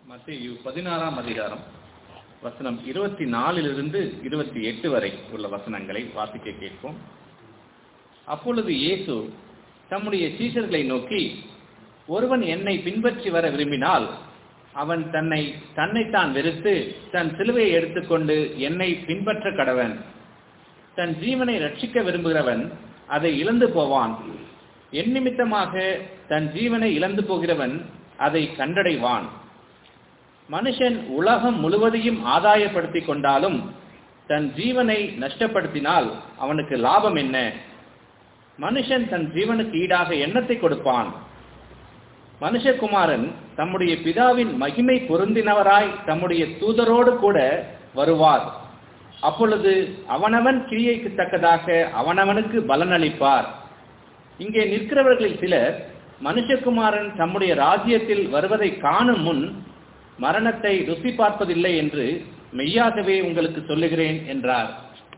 மத்தேயு பதினாறாம் அதிகாரம் வசனம் இருபத்தி நாலிலிருந்து இருபத்தி எட்டு வரை உள்ள வசனங்களை வாசிக்க கேட்போம் அப்பொழுது இயேசு தம்முடைய சீஷர்களை நோக்கி ஒருவன் என்னை பின்பற்றி வர விரும்பினால் அவன் தன்னை தன்னைத்தான் வெறுத்து தன் சிலுவையை எடுத்துக்கொண்டு என்னை பின்பற்ற கடவன் தன் ஜீவனை ரட்சிக்க விரும்புகிறவன் அதை இழந்து போவான் என் நிமித்தமாக தன் ஜீவனை இழந்து போகிறவன் அதை கண்டடைவான் மனுஷன் உலகம் முழுவதையும் ஆதாயப்படுத்திக் கொண்டாலும் தன் ஜீவனை நஷ்டப்படுத்தினால் அவனுக்கு லாபம் என்ன மனுஷன் தன் ஜீவனுக்கு ஈடாக எண்ணத்தை கொடுப்பான் மனுஷகுமாரன் தம்முடைய பிதாவின் மகிமை பொருந்தினவராய் தம்முடைய தூதரோடு கூட வருவார் அப்பொழுது அவனவன் கிரியைக்கு தக்கதாக அவனவனுக்கு பலனளிப்பார் இங்கே நிற்கிறவர்களில் சிலர் மனுஷகுமாரன் தம்முடைய ராஜ்யத்தில் வருவதை காணும் முன் மரணத்தை ருசி பார்ப்பதில்லை என்று மெய்யாகவே உங்களுக்கு சொல்லுகிறேன் என்றார்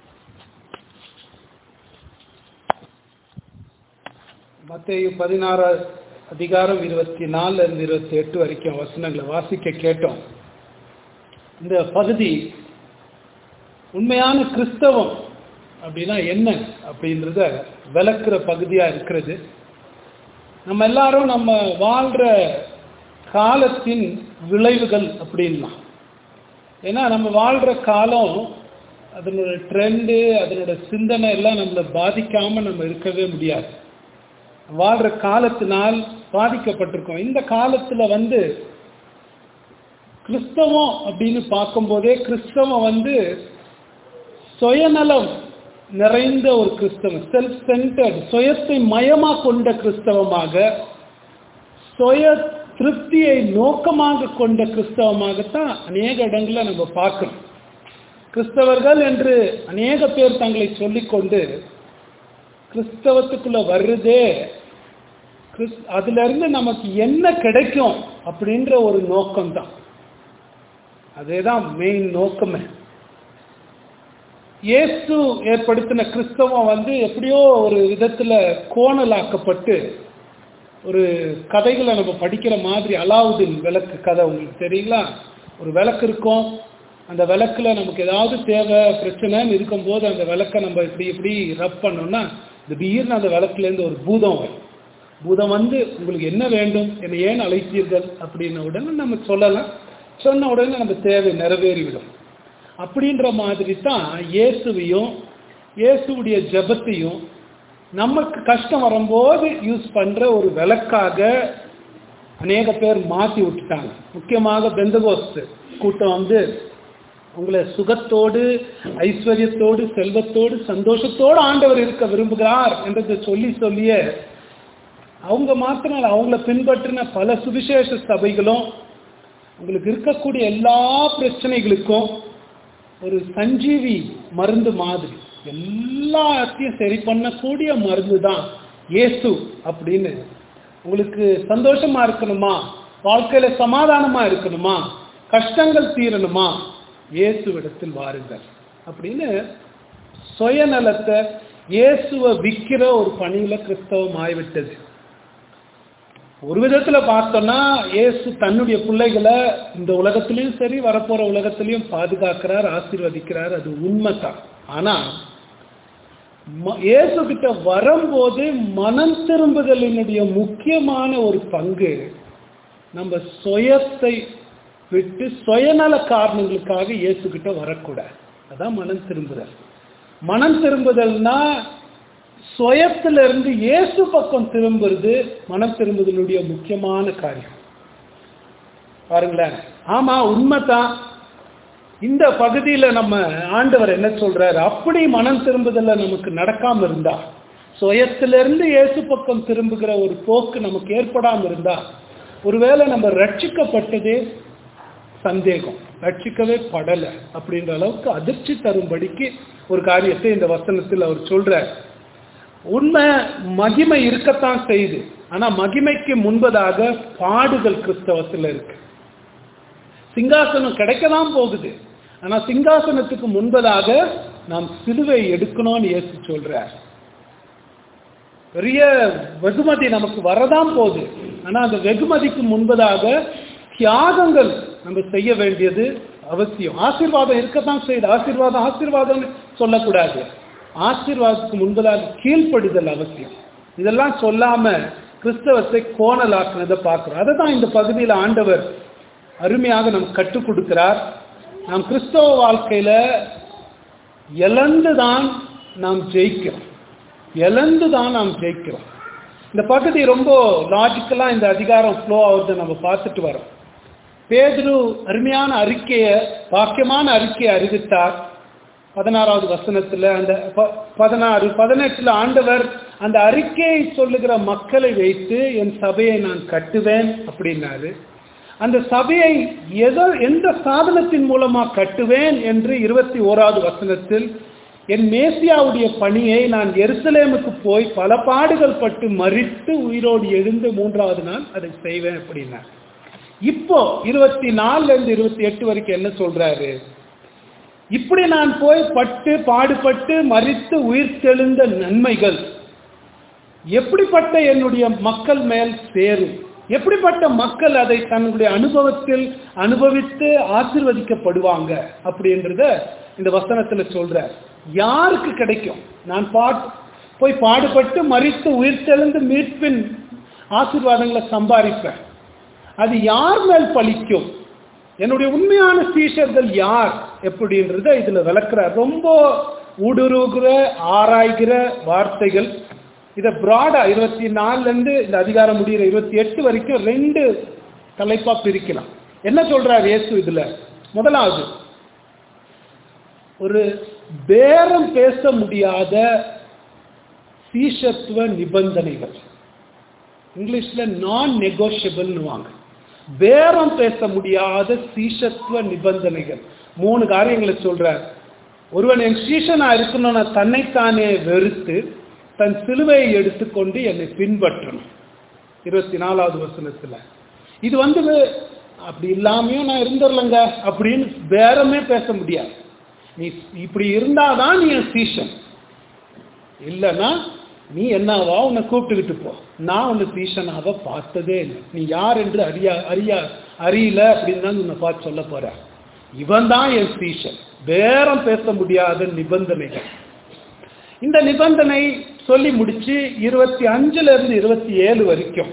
மத்தேயு பதினாறு அதிகாரம் இருபத்தி நாலுல இருந்து இருபத்தி எட்டு வரைக்கும் வசனங்களை வாசிக்க கேட்டோம் இந்த பகுதி உண்மையான கிறிஸ்தவம் அப்படின்னா என்ன அப்படின்றத விளக்குற பகுதியா இருக்கிறது நம்ம எல்லாரும் நம்ம வாழ்ற காலத்தின் விளைவுகள் அப்படின்லாம் ஏன்னா நம்ம வாழ்ற காலம் அதனோட ட்ரெண்டு அதனோட சிந்தனை எல்லாம் நம்மளை பாதிக்காம நம்ம இருக்கவே முடியாது வாழ்ற காலத்தினால் பாதிக்கப்பட்டிருக்கோம் இந்த காலத்துல வந்து கிறிஸ்தவம் அப்படின்னு பார்க்கும்போதே கிறிஸ்தவம் வந்து சுயநலம் நிறைந்த ஒரு கிறிஸ்தவம் செல்ஃப் சென்டர்ட் சுயத்தை மயமா கொண்ட கிறிஸ்தவமாக சுய திருப்தியை நோக்கமாக கொண்ட கிறிஸ்தவமாகத்தான் அநேக இடங்களில் நம்ம பார்க்கிறோம் கிறிஸ்தவர்கள் என்று அநேக பேர் தங்களை சொல்லிக்கொண்டு கிறிஸ்தவத்துக்குள்ள வருதே அதுல இருந்து நமக்கு என்ன கிடைக்கும் அப்படின்ற ஒரு நோக்கம் தான் அதேதான் மெயின் நோக்கமே இயேசு ஏற்படுத்தின கிறிஸ்தவம் வந்து எப்படியோ ஒரு விதத்துல கோணலாக்கப்பட்டு ஒரு கதைகளை நம்ம படிக்கிற மாதிரி அலாவுதீன் விளக்கு கதை உங்களுக்கு தெரியுங்களா ஒரு விளக்கு இருக்கும் அந்த விளக்குல நமக்கு ஏதாவது தேவை பிரச்சனைன்னு இருக்கும்போது அந்த விளக்கை நம்ம இப்படி இப்படி ரப் பண்ணோம்னா திடீர்னு அந்த விளக்குல இருந்து ஒரு பூதம் வரும் பூதம் வந்து உங்களுக்கு என்ன வேண்டும் என்னை ஏன் அழைத்தீர்கள் அப்படின்ன உடனே நம்ம சொல்லலாம் சொன்ன உடனே நம்ம தேவை நிறைவேறிவிடும் அப்படின்ற மாதிரி தான் இயேசுவையும் இயேசுடைய ஜபத்தையும் நமக்கு கஷ்டம் வரும்போது யூஸ் பண்ற ஒரு விளக்காக அநேக பேர் மாற்றி விட்டுட்டாங்க முக்கியமாக பெந்தகோஸ்து கூட்டம் வந்து உங்களை சுகத்தோடு ஐஸ்வர்யத்தோடு செல்வத்தோடு சந்தோஷத்தோடு ஆண்டவர் இருக்க விரும்புகிறார் என்றதை சொல்லி சொல்லிய அவங்க மாத்திரம் அவங்கள பின்பற்றின பல சுவிசேஷ சபைகளும் உங்களுக்கு இருக்கக்கூடிய எல்லா பிரச்சனைகளுக்கும் ஒரு சஞ்சீவி மருந்து மாதிரி எல்லாத்தையும் சரி பண்ணக்கூடிய மருந்து தான் இயேசு அப்படின்னு உங்களுக்கு சந்தோஷமா இருக்கணுமா வாழ்க்கையில சமாதானமா இருக்கணுமா கஷ்டங்கள் தீரணுமா இயேசுவிடத்தில் வாருங்கள் அப்படின்னு சுயநலத்தை இயேசுவை விற்கிற ஒரு பணியில கிறிஸ்தவம் ஆய்விட்டது ஒரு விதத்துல பார்த்தோம்னா இயேசு தன்னுடைய பிள்ளைகளை இந்த உலகத்திலையும் சரி வரப்போற உலகத்திலையும் பாதுகாக்கிறார் ஆசீர்வதிக்கிறார் அது உண்மைதான் ஆனா இயேசு கிட்ட வரும்போது மனம் திரும்புதலினுடைய முக்கியமான ஒரு பங்கு நம்ம சுயத்தை விட்டு சுயநல காரணங்களுக்காக இயேசு கிட்ட வரக்கூடாது அதான் மனம் திரும்புதல் மனம் திரும்புதல்னா சுயத்துல இருந்து இயேசு பக்கம் திரும்புறது மனம் திரும்புதலுடைய முக்கியமான காரியம் பாருங்களேன் ஆமா உண்மைதான் இந்த பகுதியில நம்ம ஆண்டவர் என்ன சொல்றாரு அப்படி மனம் திரும்புதல்ல நமக்கு நடக்காம இருந்தா சுயத்திலிருந்து இயேசு பக்கம் திரும்புகிற ஒரு போக்கு நமக்கு ஏற்படாம இருந்தா ஒருவேளை நம்ம ரட்சிக்கப்பட்டதே சந்தேகம் ரட்சிக்கவே படல அப்படின்ற அளவுக்கு அதிர்ச்சி தரும்படிக்கு ஒரு காரியத்தை இந்த வசனத்தில் அவர் சொல்றார் உண்மை மகிமை இருக்கத்தான் செய்யுது ஆனா மகிமைக்கு முன்பதாக பாடுகள் கிறிஸ்தவத்தில் இருக்கு சிங்காசனம் கிடைக்கதான் போகுது ஆனா சிங்காசனத்துக்கு முன்பதாக நாம் சிலுவை எடுக்கணும்னு இயேசு சொல்றார் பெரிய வெகுமதி நமக்கு வரதான் போகுது ஆனா அந்த வெகுமதிக்கு முன்பதாக தியாகங்கள் நம்ம செய்ய வேண்டியது அவசியம் ஆசீர்வாதம் இருக்கத்தான் செய்யுது ஆசீர்வாதம் ஆசீர்வாதம்னு சொல்லக்கூடாது ஆசீர்வாதத்துக்கு முன்பதாக கீழ்ப்படிதல் அவசியம் இதெல்லாம் சொல்லாம கிறிஸ்தவத்தை கோணலாக்குனதை பார்க்கிறோம் அதை தான் இந்த பகுதியில் ஆண்டவர் அருமையாக நமக்கு கற்றுக் கொடுக்கிறார் நாம் கிறிஸ்தவ வாழ்க்கையில இழந்து தான் நாம் ஜெயிக்கிறோம் இழந்து தான் நாம் ஜெயிக்கிறோம் இந்த பகுதி ரொம்ப லாஜிக்கலா இந்த அதிகாரம் ஃப்ளோ ஆகுது நம்ம பார்த்துட்டு வரோம் பேதுரு அருமையான அறிக்கையை பாக்கியமான அறிக்கையை அறிவித்தார் பதினாறாவது வசனத்துல அந்த ப- பதினாறு பதினெட்டுல ஆண்டவர் அந்த அறிக்கையை சொல்லுகிற மக்களை வைத்து என் சபையை நான் கட்டுவேன் அப்படின்னாரு அந்த சபையை எதோ எந்த சாதனத்தின் மூலமா கட்டுவேன் என்று இருபத்தி ஓராவது வசனத்தில் என் மேசியாவுடைய பணியை நான் எருசலேமுக்கு போய் பல பாடுகள் பட்டு மறித்து உயிரோடு எழுந்து மூன்றாவது நாள் அதை செய்வேன் அப்படின்னார் இப்போ இருபத்தி நாலுல இருந்து இருபத்தி எட்டு வரைக்கும் என்ன சொல்றாரு இப்படி நான் போய் பட்டு பாடுபட்டு மறித்து உயிர் தெழுந்த நன்மைகள் எப்படிப்பட்ட என்னுடைய மக்கள் மேல் சேரும் எப்படிப்பட்ட மக்கள் அதை தன்னுடைய அனுபவத்தில் அனுபவித்து ஆசிர்வதிக்கப்படுவாங்க அப்படின்றத இந்த வசனத்துல சொல்ற யாருக்கு கிடைக்கும் நான் பாட் போய் பாடுபட்டு மறித்து உயிர் தெழுந்து மீட்பின் ஆசீர்வாதங்களை சம்பாதிப்பேன் அது யார் மேல் பலிக்கும் என்னுடைய உண்மையான சீஷர்கள் யார் எப்படின்றத இதுல விளக்குறார் ரொம்ப ஊடுருவுகிற ஆராய்கிற வார்த்தைகள் இதை பிராடா இருபத்தி நாலுல இருந்து இந்த அதிகாரம் முடிகிற இருபத்தி எட்டு வரைக்கும் ரெண்டு தலைப்பா பிரிக்கலாம் என்ன சொல்றார் இயேசு இதுல முதலாவது ஒரு பேரம் பேச முடியாத சீஷத்துவ நிபந்தனைகள் இங்கிலீஷ்ல நான் நெகோஷியபிள்னு வாங்க பேரம் பேச முடியாத சீஷத்துவ நிபந்தனைகள் மூணு காரியங்களை சொல்றார் ஒருவன் என் சீஷனா இருக்கணும்னா தன்னைத்தானே வெறுத்து தன் சிலுவையை எடுத்துக்கொண்டு என்னை பின்பற்றணும் இருபத்தி நாலாவது வசனத்துல இது வந்து அப்படி இல்லாமையும் நான் இருந்துடலங்க அப்படின்னு பேரமே பேச முடியாது நீ இப்படி இருந்தாதான் நீ என் சீஷன் இல்லைன்னா நீ என்னவா உன்னை கூப்பிட்டுக்கிட்டு போ நான் உன்னை சீஷனாக பார்த்ததே இல்லை நீ யார் என்று அறியா அறியா அறியல அப்படின்னு தான் உன்னை பார்த்து சொல்ல போற இவன் தான் என் சீஷன் பேரம் பேச முடியாத நிபந்தனைகள் இந்த நிபந்தனை சொல்லி முடிச்சு இருபத்தி அஞ்சுல இருந்து இருபத்தி ஏழு வரைக்கும்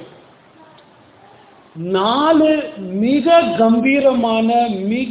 நாலு மிக கம்பீரமான மிக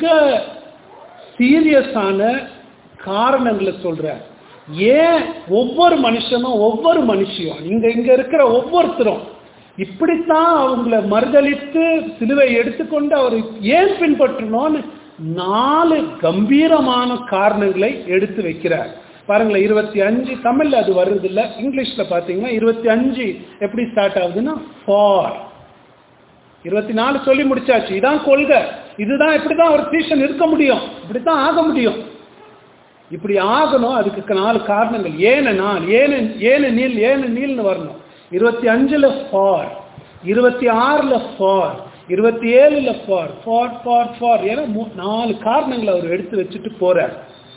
சீரியஸான காரணங்களை சொல்றார் ஏன் ஒவ்வொரு மனுஷனும் ஒவ்வொரு மனுஷியும் இங்க இங்க இருக்கிற ஒவ்வொருத்தரும் இப்படித்தான் அவங்கள மறுதளித்து சிலுவை எடுத்துக்கொண்டு அவர் ஏன் பின்பற்றணும்னு நாலு கம்பீரமான காரணங்களை எடுத்து வைக்கிறார் பாருங்களேன் இருபத்தி அஞ்சு தமிழ்ல அது வருது இல்ல இங்கிலீஷ்ல பாத்தீங்கன்னா இருபத்தி அஞ்சு எப்படி ஸ்டார்ட் ஆகுதுன்னா ஃபார் இருபத்தி நாலு சொல்லி முடிச்சாச்சு இதான் கொள்கை இதுதான் இப்படிதான் ஒரு சீசன் இருக்க முடியும் இப்படித்தான் ஆக முடியும் இப்படி ஆகணும் அதுக்கு நாலு காரணங்கள் ஏன நான் ஏன ஏன நீல் ஏன நீல்னு வரணும் இருபத்தி அஞ்சுல ஃபார் இருபத்தி ஆறுல ஃபார் இருபத்தி ஏழுல ஃபார் ஃபார் ஃபார் ஃபார் ஏன்னா மூ- நாலு காரணங்களை அவர் எடுத்து வச்சுட்டு போறார்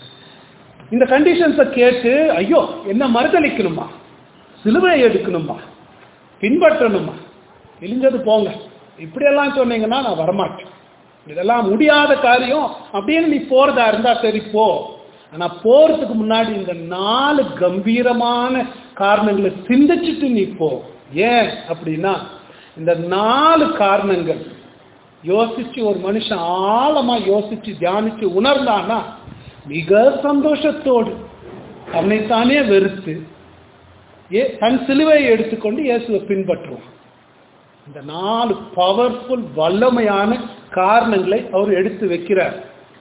இந்த கண்டிஷன்ஸை கேட்டு ஐயோ என்ன மறுதளிக்கணுமா சிலுவையை எடுக்கணுமா பின்பற்றணுமா இழிஞ்சது போங்க இப்படியெல்லாம் சொன்னீங்கன்னா நான் வரமாட்டேன் இதெல்லாம் முடியாத காரியம் அப்படின்னு நீ போறதா இருந்தா சரி போ ஆனா போறதுக்கு முன்னாடி இந்த நாலு கம்பீரமான காரணங்களை சிந்திச்சுட்டு நீ போ ஏன் அப்படின்னா இந்த நாலு காரணங்கள் யோசிச்சு ஒரு மனுஷன் ஆழமா யோசிச்சு தியானிச்சு உணர்ந்தானா மிக சந்தோஷத்தோடு தன்னைத்தானே வெறுத்து ஏ தன் சிலுவையை எடுத்துக்கொண்டு இயேசுவை பின்பற்றுவான் இந்த நாலு பவர்ஃபுல் வல்லமையான காரணங்களை அவர் எடுத்து வைக்கிறார்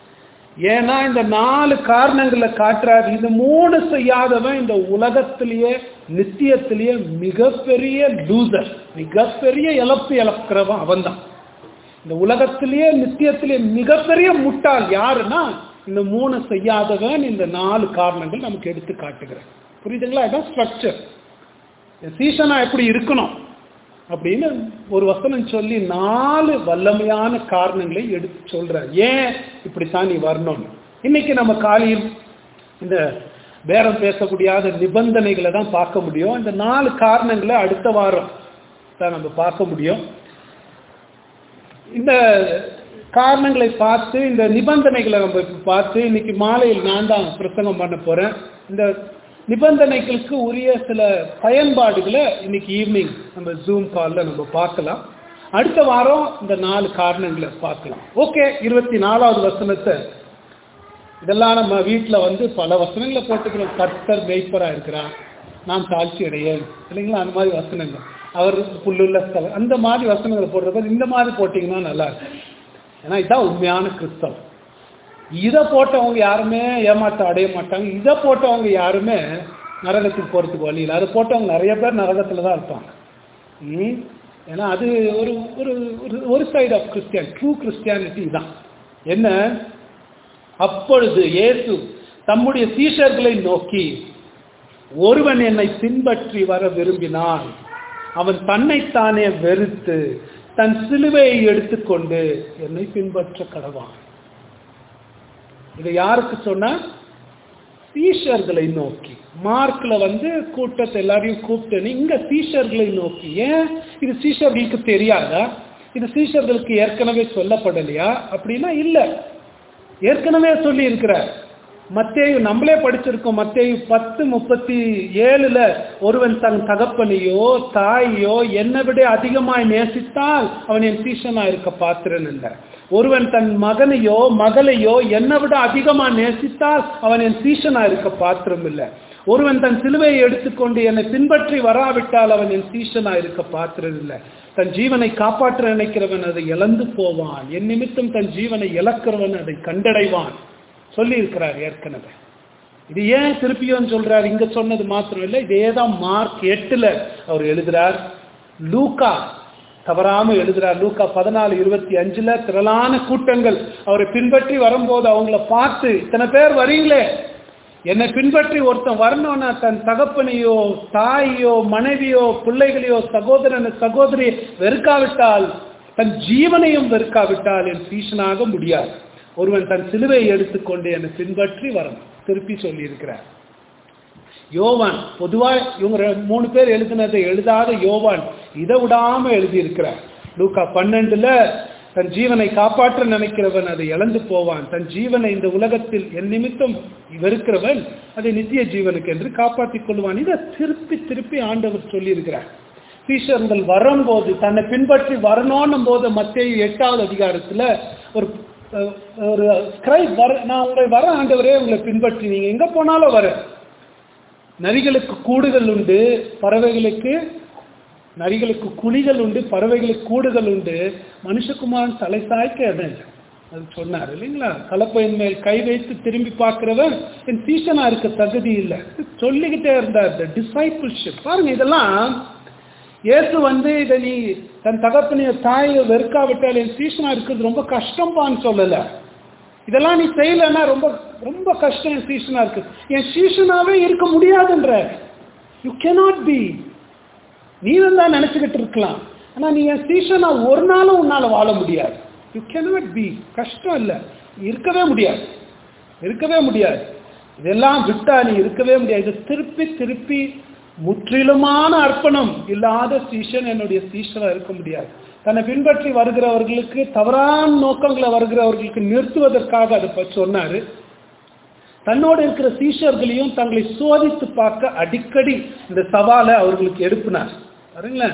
ஏன்னா இந்த நாலு காரணங்களை காட்டுறார் இந்த மூணு செய்யாதவன் இந்த உலகத்திலேயே நித்தியத்திலேயே மிகப்பெரிய லூசர் மிகப்பெரிய இழப்பு இழக்கிறவன் அவன்தான் இந்த உலகத்திலேயே நித்தியத்திலேயே மிகப்பெரிய முட்டாள் யாருன்னா இந்த மூணு செய்யாதவன் இந்த நாலு காரணங்கள் நமக்கு எடுத்து காட்டுகிறேன் புரியுதுங்களா இதான் ஸ்ட்ரக்சர் சீசனா எப்படி இருக்கணும் அப்படின்னு ஒரு வசனம் சொல்லி நாலு வல்லமையான காரணங்களை எடுத்து சொல்ற ஏன் இப்படித்தான் நீ வரணும்னு இன்னைக்கு நம்ம காலையில் இந்த பேரம் பேசக்கூடியாத நிபந்தனைகளை தான் பார்க்க முடியும் இந்த நாலு காரணங்களை அடுத்த வாரம் தான் நம்ம பார்க்க முடியும் இந்த காரணங்களை பார்த்து இந்த நிபந்தனைகளை நம்ம இப்ப பார்த்து இன்னைக்கு மாலையில் நான் தான் பிரசங்கம் பண்ண போறேன் இந்த நிபந்தனைகளுக்கு உரிய சில பயன்பாடுகளை இன்னைக்கு ஈவினிங் நம்ம ஜூம் காலில் நம்ம பார்க்கலாம் அடுத்த வாரம் இந்த நாலு காரணங்களை பார்க்கலாம் ஓகே இருபத்தி நாலாவது வசனத்தை இதெல்லாம் நம்ம வீட்டில் வந்து பல வசனங்களை போட்டுக்கிறோம் கர்த்தர் மெய்ப்பராக இருக்கிறார் நான் தாழ்ச்சி அடையேன் இல்லைங்களா அந்த மாதிரி வசனங்கள் அவர் புல்லுள்ள ஸ்தலம் அந்த மாதிரி வசனங்களை போடுறப்ப இந்த மாதிரி போட்டிங்கன்னா நல்லா இருக்கும் ஏன்னா இதுதான் உண்மையான கிறிஸ்தவம் இதை போட்டவங்க யாருமே ஏமாற்றம் அடைய மாட்டாங்க இதை போட்டவங்க யாருமே நரகத்துக்கு போகிறதுக்கு வழி இல்லை அதை போட்டவங்க நிறைய பேர் நரகத்தில் தான் இருப்பாங்க ம் ஏன்னா அது ஒரு ஒரு ஒரு- ஒரு side of Christian true Christianity தான் என்ன அப்பொழுது இயேசு தம்முடைய சீஷர்களை நோக்கி ஒருவன் என்னை பின்பற்றி வர விரும்பினான் அவன் தன்னைத்தானே வெறுத்து தன் சிலுவையை எடுத்துக்கொண்டு என்னை பின்பற்ற கடவான் இது யாருக்கு சொன்னா சீஷர்களை நோக்கி மார்க்ல வந்து கூட்டத்தை எல்லாரையும் கூப்பிட்டு இங்க சீஷர்களை நோக்கி ஏன் இது சீஷர்களுக்கு தெரியாதா இது சீஷர்களுக்கு ஏற்கனவே சொல்லப்படலையா அப்படின்னா இல்ல ஏற்கனவே சொல்லி இருக்கிறார் மத்தேயு நம்மளே படிச்சிருக்கோம் மத்தேயு பத்து முப்பத்தி ஏழுல ஒருவன் தன் தகப்பனையோ தாயையோ என்னை விட அதிகமாய் நேசித்தால் அவன் என் சீஷனா இருக்க பாத்திரன் இல்லை ஒருவன் தன் மகனையோ மகளையோ என்னை விட அதிகமா நேசித்தால் அவன் என் சீஷனா இருக்க பாத்திரம் இல்லை ஒருவன் தன் சிலுவையை எடுத்துக்கொண்டு என்னை பின்பற்றி வராவிட்டால் அவன் என் சீஷனா இருக்க பாத்திரம் இல்லை தன் ஜீவனை காப்பாற்ற நினைக்கிறவன் அதை இழந்து போவான் என் நிமித்தம் தன் ஜீவனை இழக்கிறவன் அதை கண்டடைவான் சொல்லி இருக்கிறார் ஏற்கனவே இது ஏன் திருப்பியும் சொல்றார் இங்க சொன்னது மாத்திரம் இல்லை இதே தான் மார்க் எட்டுல அவர் எழுதுறார் லூக்கா தவறாம எழுதுறார் லூக்கா பதினாலு இருபத்தி அஞ்சுல திரளான கூட்டங்கள் அவரை பின்பற்றி வரும்போது அவங்கள பார்த்து இத்தனை பேர் வரீங்களே என்னை பின்பற்றி ஒருத்தன் வரணும்னா தன் தகப்பனையோ தாயோ மனைவியோ பிள்ளைகளையோ சகோதரன் சகோதரி வெறுக்காவிட்டால் தன் ஜீவனையும் வெறுக்காவிட்டால் என் சீஷனாக முடியாது ஒருவன் தன் சிலுவையை எடுத்துக்கொண்டு என்னை பின்பற்றி வரணும் திருப்பி சொல்லி இருக்கிறார் யோவான் பொதுவா இவங்க ரெ- மூணு பேர் எழுதினதை எழுதாத யோவான் இதை விடாம எழுதியிருக்கிறார் லூக்கா பன்னெண்டுல தன் ஜீவனை காப்பாற்ற நினைக்கிறவன் அதை இழந்து போவான் தன் ஜீவனை இந்த உலகத்தில் என் நிமித்தம் வெறுக்கிறவன் அதை நித்திய ஜீவனுக்கு என்று காப்பாற்றிக் கொள்வான் இதை திருப்பி திருப்பி ஆண்டவர் சொல்லியிருக்கிறார் சீஷர்கள் வரும்போது தன்னை பின்பற்றி வரணும்னும் போது மத்திய எட்டாவது அதிகாரத்துல ஒரு அஹ், ஒரு ஸ்கிரைப் வர நான் உங்களை வர ஆண்டவரே உங்களை பின்பற்றி நீங்க எங்க போனாலும் வர நரிகளுக்கு கூடுகள் உண்டு பறவைகளுக்கு நரிகளுக்கு குழிகள் உண்டு பறவைகளுக்கு கூடுகள் உண்டு மனுஷகுமாரன் தலை சாய்க்க இடம் இல்லை அது சொன்னார் இல்லைங்களா கலப்பையின் மேல் கை வைத்து திரும்பி பார்க்கிறவன் என் சீசனா இருக்க தகுதி இல்லை சொல்லிக்கிட்டே இருந்தார் இந்த டிசைபிள்ஷிப் பாருங்க இதெல்லாம் இயேசு வந்து இதை நீ தன் தகப்பனைய தாயை வெறுக்காவிட்டால் என் சீசனா இருக்கிறது ரொம்ப கஷ்டம்பான்னு சொல்லலை இதெல்லாம் நீ செய்யலைன்னா ரொம்ப ரொம்ப கஷ்டம் என் சீசனா இருக்கு என் சீசனாவே இருக்க முடியாதுன்ற யூ cannot பி நீ தான் நினைச்சுக்கிட்டு இருக்கலாம் ஆனா நீ என் சீசனா ஒரு நாளும் உன்னால வாழ முடியாது யூ cannot பி கஷ்டம் இல்லை இருக்கவே முடியாது இருக்கவே முடியாது இதெல்லாம் விட்டா நீ இருக்கவே முடியாது இது திருப்பி திருப்பி முற்றிலுமான அர்ப்பணம் இல்லாத சீஷன் என்னுடைய சீஷனா இருக்க முடியாது தன்னை பின்பற்றி வருகிறவர்களுக்கு தவறான நோக்கங்களை வருகிறவர்களுக்கு நிறுத்துவதற்காக அதை பற்றி சொன்னாரு தன்னோடு இருக்கிற சீஷர்களையும் தங்களை சோதித்து பார்க்க அடிக்கடி இந்த சவாலை அவர்களுக்கு எழுப்பினார் பாருங்களேன்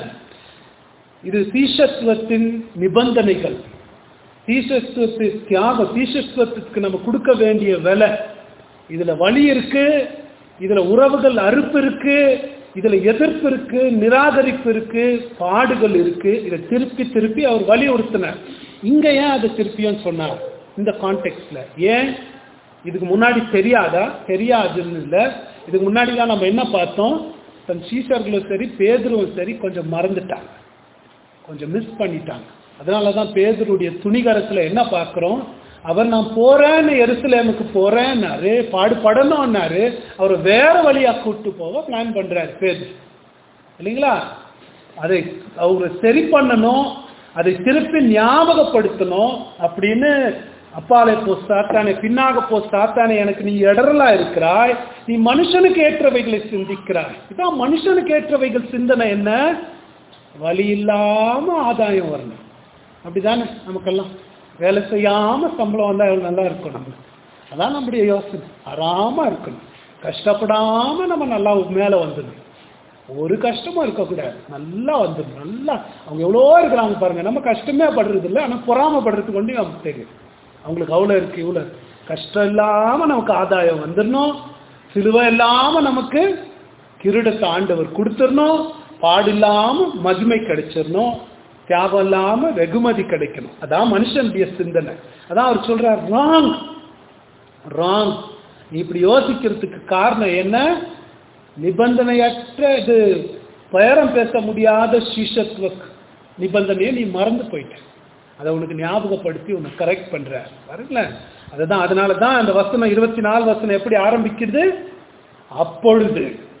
இது சீஷத்துவத்தின் நிபந்தனைகள் சீஷத்துவத்து தியாகம் சீஷத்துவத்துக்கு நம்ம கொடுக்க வேண்டிய விலை இதுல வழி இருக்கு இதுல உறவுகள் அறுப்பு இருக்கு இதுல எதிர்ப்பு இருக்கு நிராகரிப்பு இருக்கு பாடுகள் இருக்கு இதை திருப்பி திருப்பி அவர் வலியுறுத்தினார் இங்க ஏன் அதை திருப்பியும் சொன்னார் இந்த கான்டெக்ட்ல ஏன் இதுக்கு முன்னாடி தெரியாதா தெரியாதுன்னு இல்லை இதுக்கு முன்னாடி தான் நம்ம என்ன பார்த்தோம் தன் சீசர்களும் சரி பேதரும் சரி கொஞ்சம் மறந்துட்டாங்க கொஞ்சம் மிஸ் பண்ணிட்டாங்க அதனால தான் பேதருடைய துணிகரத்துல என்ன பார்க்குறோம் அவர் நான் போறேன்னு எருசலேமுக்கு போறேன்னாரு பாடுபடணும்னாரு அவரை வேற வழியா கூட்டு போக பிளான் பண்றாரு பேதர் இல்லைங்களா அதை அவரை சரி பண்ணணும் அதை திருப்பி ஞாபகப்படுத்தணும் அப்படின்னு அப்பாலே போ சாத்தானே பின்னாக போ சாத்தானே எனக்கு நீ இடரலா இருக்கிறாய் நீ மனுஷனுக்கு ஏற்றவைகளை சிந்திக்கிறாய் இதான் மனுஷனுக்கு ஏற்றவைகள் சிந்தனை என்ன வழி இல்லாம ஆதாயம் வரணும் அப்படிதானே நமக்கெல்லாம் வேலை செய்யாம சம்பளம் வந்தா எவ்வளவு நல்லா இருக்கும் நம்ம அதான் நம்முடைய யோசனை ஆறாம இருக்கணும் கஷ்டப்படாம நம்ம நல்லா மேல வந்துடணும் ஒரு கஷ்டமும் இருக்கக்கூடாது நல்லா வந்துடும் நல்லா அவங்க எவ்வளோ இருக்கிறாங்க பாருங்க நம்ம கஷ்டமே படுறது இல்லை ஆனால் பொறாமப்படுறது கொண்டு நமக்கு தெரியும் அவங்களுக்கு அவ்வளோ இருக்கு இவ்வளோ இருக்கு. கஷ்டம் இல்லாம நமக்கு ஆதாயம் வந்துடணும் சிலுவை இல்லாம நமக்கு கிரீடத்தை ஆண்டவர் கொடுத்துடணும் பாடு இல்லாம மகிமை கிடைச்சிடணும் தியாகம் இல்லாம வெகுமதி கிடைக்கணும் அதான் மனுஷனுடைய சிந்தனை அதான் அவர் சொல்றார் ராங் ராங் நீ இப்படி யோசிக்கிறதுக்கு காரணம் என்ன நிபந்தனையற்ற இது பேரம் பேச முடியாத சீஷத்துவ நிபந்தனையை நீ மறந்து போயிட்ட அதை உனக்கு ஞாபகப்படுத்தி உன்னை கரெக்ட் பண்ற பாருங்களேன் அதுதான் அதனால தான் அந்த வசனம் இருபத்தி நாலு வசனம் எப்படி ஆரம்பிக்குது அப்பொழுது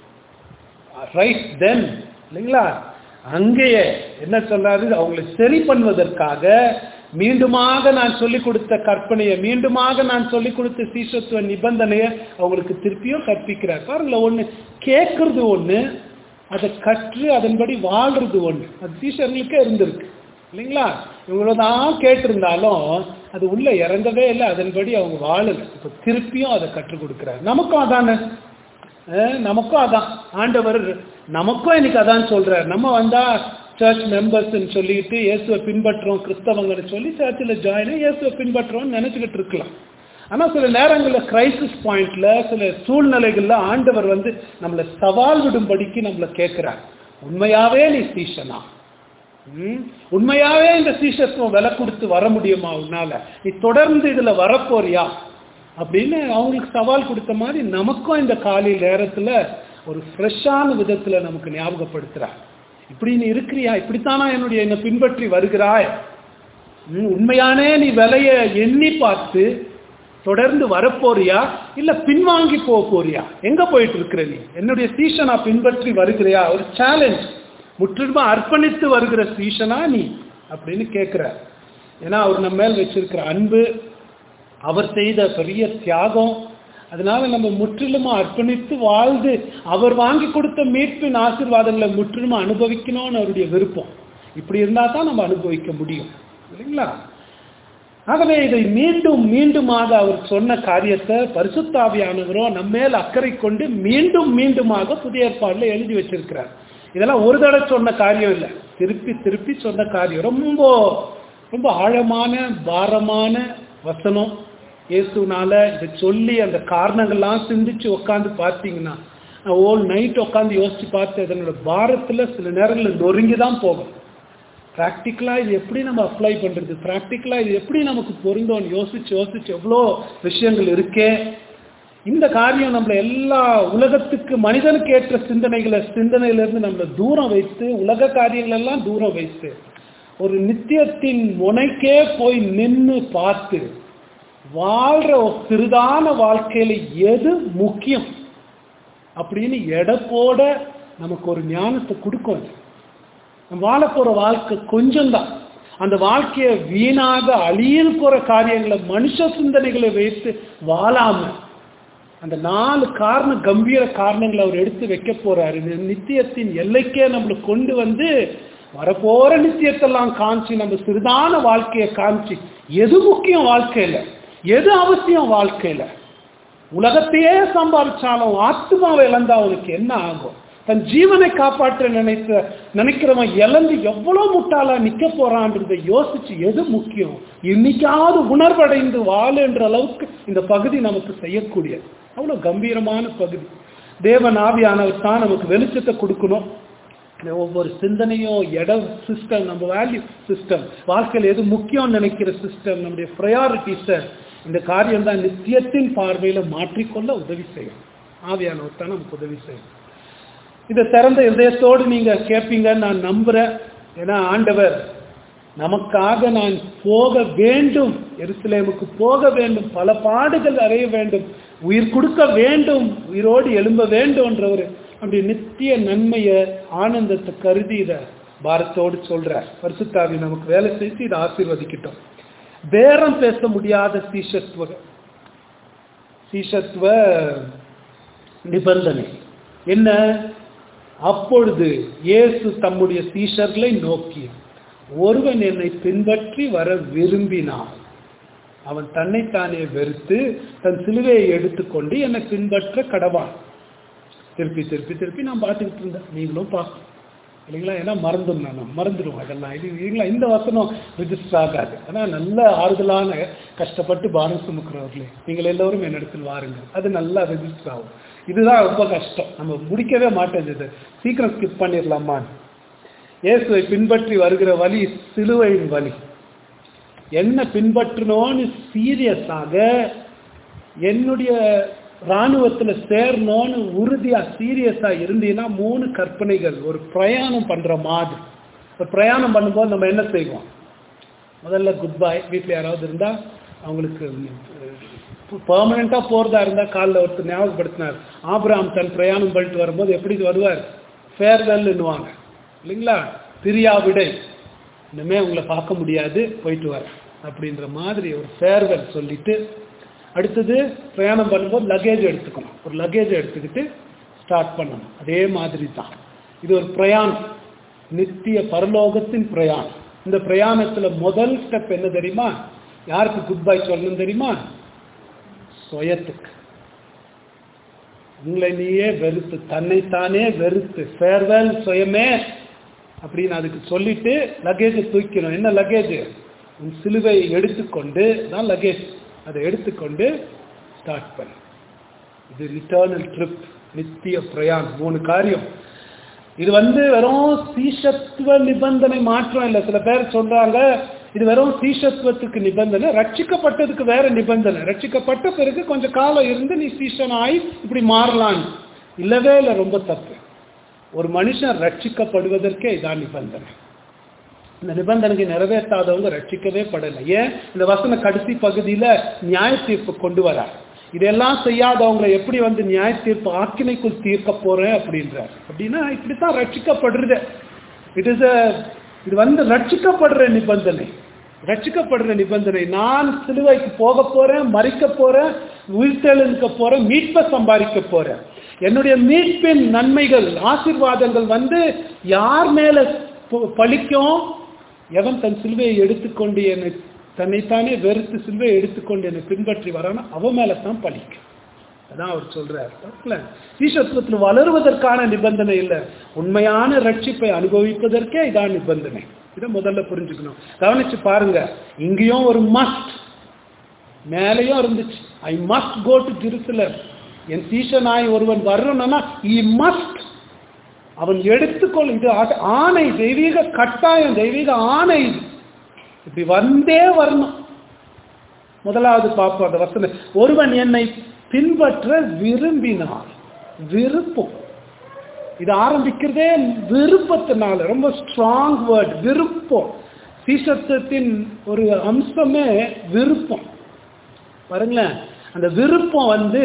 ரைட் தென் இல்லைங்களா அங்கேயே என்ன சொல்றாரு அவங்களை சரி பண்ணுவதற்காக மீண்டுமாக நான் சொல்லிக் கொடுத்த கற்பனையை மீண்டுமாக நான் சொல்லிக் கொடுத்த சீசத்துவ நிபந்தனையை அவங்களுக்கு திருப்பியும் கற்பிக்கிறார் பாருங்களேன் ஒண்ணு கேட்கறது ஒண்ணு அதை கற்று அதன்படி வாழ்றது ஒண்ணு அது சீஷர்களுக்கே இருந்திருக்கு இல்லைங்களா இவ்வளவுதான் கேட்டிருந்தாலும் அது உள்ள இறங்கவே இல்லை அதன்படி அவங்க வாழல இப்ப திருப்பியும் அதை கற்றுக் கொடுக்கிறார் நமக்கும் அதானே அஹ் நமக்கும் அதான் ஆண்டவர் நமக்கும் இன்னைக்கு அதான் சொல்றார் நம்ம வந்தா சர்ச் மெம்பர்ஸ்ன்னு சொல்லிட்டு இயேசுவை பின்பற்றுறோம் கிறிஸ்தவங்கன்னு சொல்லி சர்ச்சில் ஜாயின் இயேசுவை பின்பற்றுறோம்னு நினைச்சுக்கிட்டு இருக்கலாம் ஆனா சில நேரங்களில் கிரைசிஸ் பாயிண்ட்ல சில சூழ்நிலைகள்ல ஆண்டவர் வந்து நம்மளை சவால் விடும்படிக்கு நம்மளை கேட்கிறார் உண்மையாவே நீ சீஷனா ம்? உண்மையாவே இந்த சீஷத்துவம் விலை கொடுத்து வர முடியுமா உன்னால நீ தொடர்ந்து இதுல வரப்போறியா அப்படின்னு அவங்களுக்கு சவால் கொடுத்த மாதிரி நமக்கும் இந்த காலை நேரத்துல ஒரு ஃப்ரெஷ்ஷான விதத்துல நமக்கு ஞாபகப்படுத்துறார் இப்படி நீ இருக்கிறியா இப்படித்தானா என்னுடைய என்னை பின்பற்றி வருகிறாய் ம், உண்மையானே நீ விலைய எண்ணி பார்த்து தொடர்ந்து வரப்போறியா இல்ல பின்வாங்கி போக போறியா எங்க போயிட்டு இருக்கிற நீ என்னுடைய சீஷனா பின்பற்றி வருகிறியா ஒரு சேலஞ்ச் முற்றிலுமா அர்ப்பணித்து வருகிற சீஷனா நீ அப்படின்னு கேட்கிற ஏன்னா அவர் நம்ம மேல் வச்சிருக்கிற அன்பு அவர் செய்த பெரிய தியாகம் அதனால நம்ம முற்றிலுமா அர்ப்பணித்து வாழ்ந்து அவர் வாங்கி கொடுத்த மீட்பின் ஆசீர்வாதங்களை முற்றிலுமா அனுபவிக்கணும்னு அவருடைய விருப்பம் இப்படி இருந்தா தான் நம்ம அனுபவிக்க முடியும் இல்லைங்களா ஆகவே இதை மீண்டும் மீண்டுமாக அவர் சொன்ன காரியத்தை பரிசுத்தாவியானவரோ நம்ம மேல் அக்கறை கொண்டு மீண்டும் மீண்டுமாக புதிய ஏற்பாடுல எழுதி வச்சிருக்கிறார் இதெல்லாம் ஒரு தடவை சொன்ன காரியம் இல்லை திருப்பி திருப்பி சொன்ன காரியம் ரொம்ப ரொம்ப ஆழமான பாரமான வசனம் இயேசுனால இதை சொல்லி அந்த காரணங்கள்லாம் சிந்திச்சு உட்காந்து பார்த்தீங்கன்னா ஓல் நைட் உட்காந்து யோசிச்சு பார்த்து அதனோட பாரத்துல சில நேரங்களில் நொறுங்கி தான் போகும் ப்ராக்டிக்கலாக இது எப்படி நம்ம அப்ளை பண்ணுறது ப்ராக்டிக்கலாக இது எப்படி நமக்கு பொருந்தோன்னு யோசிச்சு யோசிச்சு எவ்வளோ விஷயங்கள் இருக்கே இந்த காரியம் நம்மளை எல்லா உலகத்துக்கு மனிதனுக்கு ஏற்ற சிந்தனைகளை சிந்தனையிலிருந்து நம்மளை தூரம் வைத்து உலக காரியங்கள் எல்லாம் தூரம் வைத்து ஒரு நித்தியத்தின் முனைக்கே போய் நின்று பார்த்து வாழ்ற ஒரு சிறிதான வாழ்க்கையில எது முக்கியம் அப்படின்னு எடை போட நமக்கு ஒரு ஞானத்தை கொடுக்கும் அது. நம்ம வாழ போற வாழ்க்கை கொஞ்சம்தான் அந்த வாழ்க்கையை வீணாக அழியில் போற காரியங்களை மனுஷ சிந்தனைகளை வைத்து வாழாம அந்த நாலு காரண கம்பீர காரணங்களை அவர் எடுத்து வைக்க போறாரு இந்த நித்தியத்தின் எல்லைக்கே நம்மளை கொண்டு வந்து வரப்போற நித்தியத்தெல்லாம் காமிச்சு நம்ம சிறிதான வாழ்க்கையை காமிச்சு எது முக்கியம் வாழ்க்கையில எது அவசியம் வாழ்க்கையில உலகத்தையே சம்பாதிச்சாலும் ஆத்மாவை இழந்தா அவனுக்கு என்ன ஆகும் தன் ஜீவனை காப்பாற்ற நினைத்த நினைக்கிறவன் இழந்து எவ்வளவு முட்டாளா நிக்க போறான்றதை யோசிச்சு எது முக்கியம் இன்னைக்காவது உணர்வடைந்து வாழுன்ற அளவுக்கு இந்த பகுதி நமக்கு செய்யக்கூடியது அவ்வளவு கம்பீரமான பகுதி தேவன் ஆவியானவர் தான் நமக்கு வெளிச்சத்தை கொடுக்கணும் இந்த ஒவ்வொரு சிந்தனையும் இடம் சிஸ்டம் நம்ம வேல்யூ சிஸ்டம் வாழ்க்கையில் எது முக்கியம் நினைக்கிற சிஸ்டம் நம்முடைய ப்ரையாரிட்டிஸை இந்த காரியம் தான் நித்தியத்தின் பார்வையில மாற்றிக்கொள்ள உதவி செய்யும் ஆவியானவர் தான் நமக்கு உதவி செய்யும் இதை திறந்த இதயத்தோடு நீங்க கேட்பீங்கன்னு நான் நம்புறேன் ஏன்னா ஆண்டவர் நமக்காக நான் போக வேண்டும் எருசலேமுக்கு போக வேண்டும் பல பாடுகள் அறைய வேண்டும் உயிர் கொடுக்க வேண்டும் உயிரோடு எழும்ப வேண்டும்ன்றவர் அப்படி நித்திய நன்மையை ஆனந்தத்தை கருதி இதை பாரத்தோடு சொல்றார் பரிசுத்தாவி நமக்கு வேலை செய்து இதை ஆசீர்வதிக்கிட்டோம் பேரம் பேச முடியாத சீஷத்துவ சீஷத்துவ நிபந்தனை என்ன அப்பொழுது இயேசு தம்முடைய சீஷர்களை நோக்கி ஒருவன் என்னை பின்பற்றி வர விரும்பினான் அவன் தன்னைத்தானே வெறுத்து தன் சிலுவையை எடுத்துக்கொண்டு என்னை பின்பற்ற கடவான் திருப்பி திருப்பி திருப்பி நான் பார்த்துக்கிட்டு இருந்தேன் நீங்களும் பார்க்கணும் இல்லைங்களா ஏன்னா மறந்துடும் நான் மறந்துடுவோம் அதெல்லாம் இது இல்லைங்களா இந்த வசனம் ரிஜிஸ்டர் ஆகாது ஆனால் நல்ல ஆறுதலான கஷ்டப்பட்டு பாரம் சுமக்கிறவர்களே நீங்கள் எல்லோரும் என்னிடத்தில் வாருங்கள் அது நல்லா ரெஜிஸ்டர் ஆகும் இதுதான் ரொம்ப கஷ்டம் நம்ம முடிக்கவே மாட்டேங்குது சீக்கிரம் ஸ்கிப் பண்ணிடலாமான்னு இயேசுவை பின்பற்றி வருகிற வழி சிலுவையின் வழி என்ன பின்பற்றணும்னு சீரியஸாக என்னுடைய இராணுவத்துல சேரணும்னு உறுதியா சீரியஸா இருந்தீங்கன்னா மூணு கற்பனைகள் ஒரு பிரயாணம் பண்ற மாதிரி ஒரு பிரயாணம் பண்ணும்போது நம்ம என்ன செய்வோம் முதல்ல குட் பை வீட்டில் யாராவது இருந்தா அவங்களுக்கு பெர்மனண்டா போறதா இருந்தா காலில் ஒருத்தர் ஞாபகப்படுத்தினார் ஆபிராம் தன் பிரயாணம் பண்ணிட்டு வரும்போது எப்படி வருவார் ஃபேர்வெல்னுவாங்க இல்லைங்களா பிரியா விடை இனிமே உங்களை பார்க்க முடியாது போயிட்டு வர அப்படின்ற மாதிரி ஒரு ஃபேர்வெல் சொல்லிட்டு அடுத்தது பிரயாணம் பண்ணும்போது லக்கேஜ் எடுத்துக்கணும் ஒரு லக்கேஜ் எடுத்துக்கிட்டு ஸ்டார்ட் பண்ணணும் அதே மாதிரி தான் இது ஒரு பிரயாணம் நித்திய பரலோகத்தின் பிரயாணம் இந்த பிரயாணத்துல முதல் ஸ்டெப் என்ன தெரியுமா யாருக்கு குட் பை சொல்லணும் தெரியுமா சுயத்துக்கு உங்களை நீயே வெறுத்து தன்னைத்தானே வெறுத்து ஃபேர்வெல் சுயமே அப்படின்னு அதுக்கு சொல்லிட்டு லக்கேஜை தூக்கணும் என்ன லக்கேஜ் உன் சிலுவை எடுத்துக்கொண்டு தான் லக்கேஜ் அதை எடுத்துக்கொண்டு ஸ்டார்ட் பண்ணு இது ரிட்டர்னல் ட்ரிப் நித்திய பிரயாணம் மூணு காரியம் இது வந்து வெறும் சீஷத்துவ நிபந்தனை மாற்றம் இல்லை சில பேர் சொல்றாங்க இது வெறும் சீஷத்துவத்துக்கு நிபந்தனை ரட்சிக்கப்பட்டதுக்கு வேற நிபந்தனை ரட்சிக்கப்பட்ட பிறகு கொஞ்சம் காலம் இருந்து நீ சீஷன் ஆகி இப்படி மாறலாம் இல்லவே இல்லை ரொம்ப தப்பு ஒரு மனுஷன் ரட்சிக்கப்படுவதற்கே இதான் நிபந்தனை இந்த நிபந்தனைக்கு நிறைவேற்றாதவங்க ரட்சிக்கவே படலை ஏன் இந்த வசன கடைசி பகுதியில நியாய தீர்ப்பு கொண்டு வரார் இதெல்லாம் செய்யாதவங்களை எப்படி வந்து நியாய தீர்ப்பு ஆக்கினைக்குள் தீர்க்க போறேன் அப்படின்றார் அப்படின்னா இப்படித்தான் ரட்சிக்கப்படுறது இட் இஸ் இது வந்து ரட்சிக்கப்படுற நிபந்தனை ரட்சிக்கப்படுற நிபந்தனை நான் சிலுவைக்கு போக போறேன் மறிக்க போறேன் உயிர்த்தெழுக்க போறேன் மீட்பை சம்பாதிக்க போறேன் என்னுடைய மீட்பின் நன்மைகள் ஆசீர்வாதங்கள் வந்து யார் மேல பழிக்கும் எவன் தன் சிலுவையை எடுத்துக்கொண்டு என்னை தன்னைத்தானே வெறுத்து சிலுவையை எடுத்துக்கொண்டு என்னை பின்பற்றி வரானோ அவன் மேல தான் பழிக்கும் அதான் அவர் சொல்றார் ஈஸ்வரத்தில் வளருவதற்கான நிபந்தனை இல்லை உண்மையான ரட்சிப்பை அனுபவிப்பதற்கே இதான் நிபந்தனை இதை முதல்ல புரிஞ்சுக்கணும் கவனிச்சு பாருங்க இங்கேயும் ஒரு மஸ்ட் மேலேயும் இருந்துச்சு I must go to Jerusalem என் சீஷனாய் ஒருவன் வரணும்னா இ மஸ்ட் அவன் எடுத்துக்கொள் இது ஆணை தெய்வீக கட்டாயம் தெய்வீக ஆணை இது இப்படி வந்தே வரணும் முதலாவது பார்ப்போம் அந்த வசனம் ஒருவன் என்னை பின்பற்ற விரும்பினார் விருப்பம் இது ஆரம்பிக்கிறதே விருப்பத்தினால ரொம்ப ஸ்ட்ராங் வேர்ட் விருப்பம் சீசத்துவத்தின் ஒரு அம்சமே விருப்பம் பாருங்களேன் அந்த விருப்பம் வந்து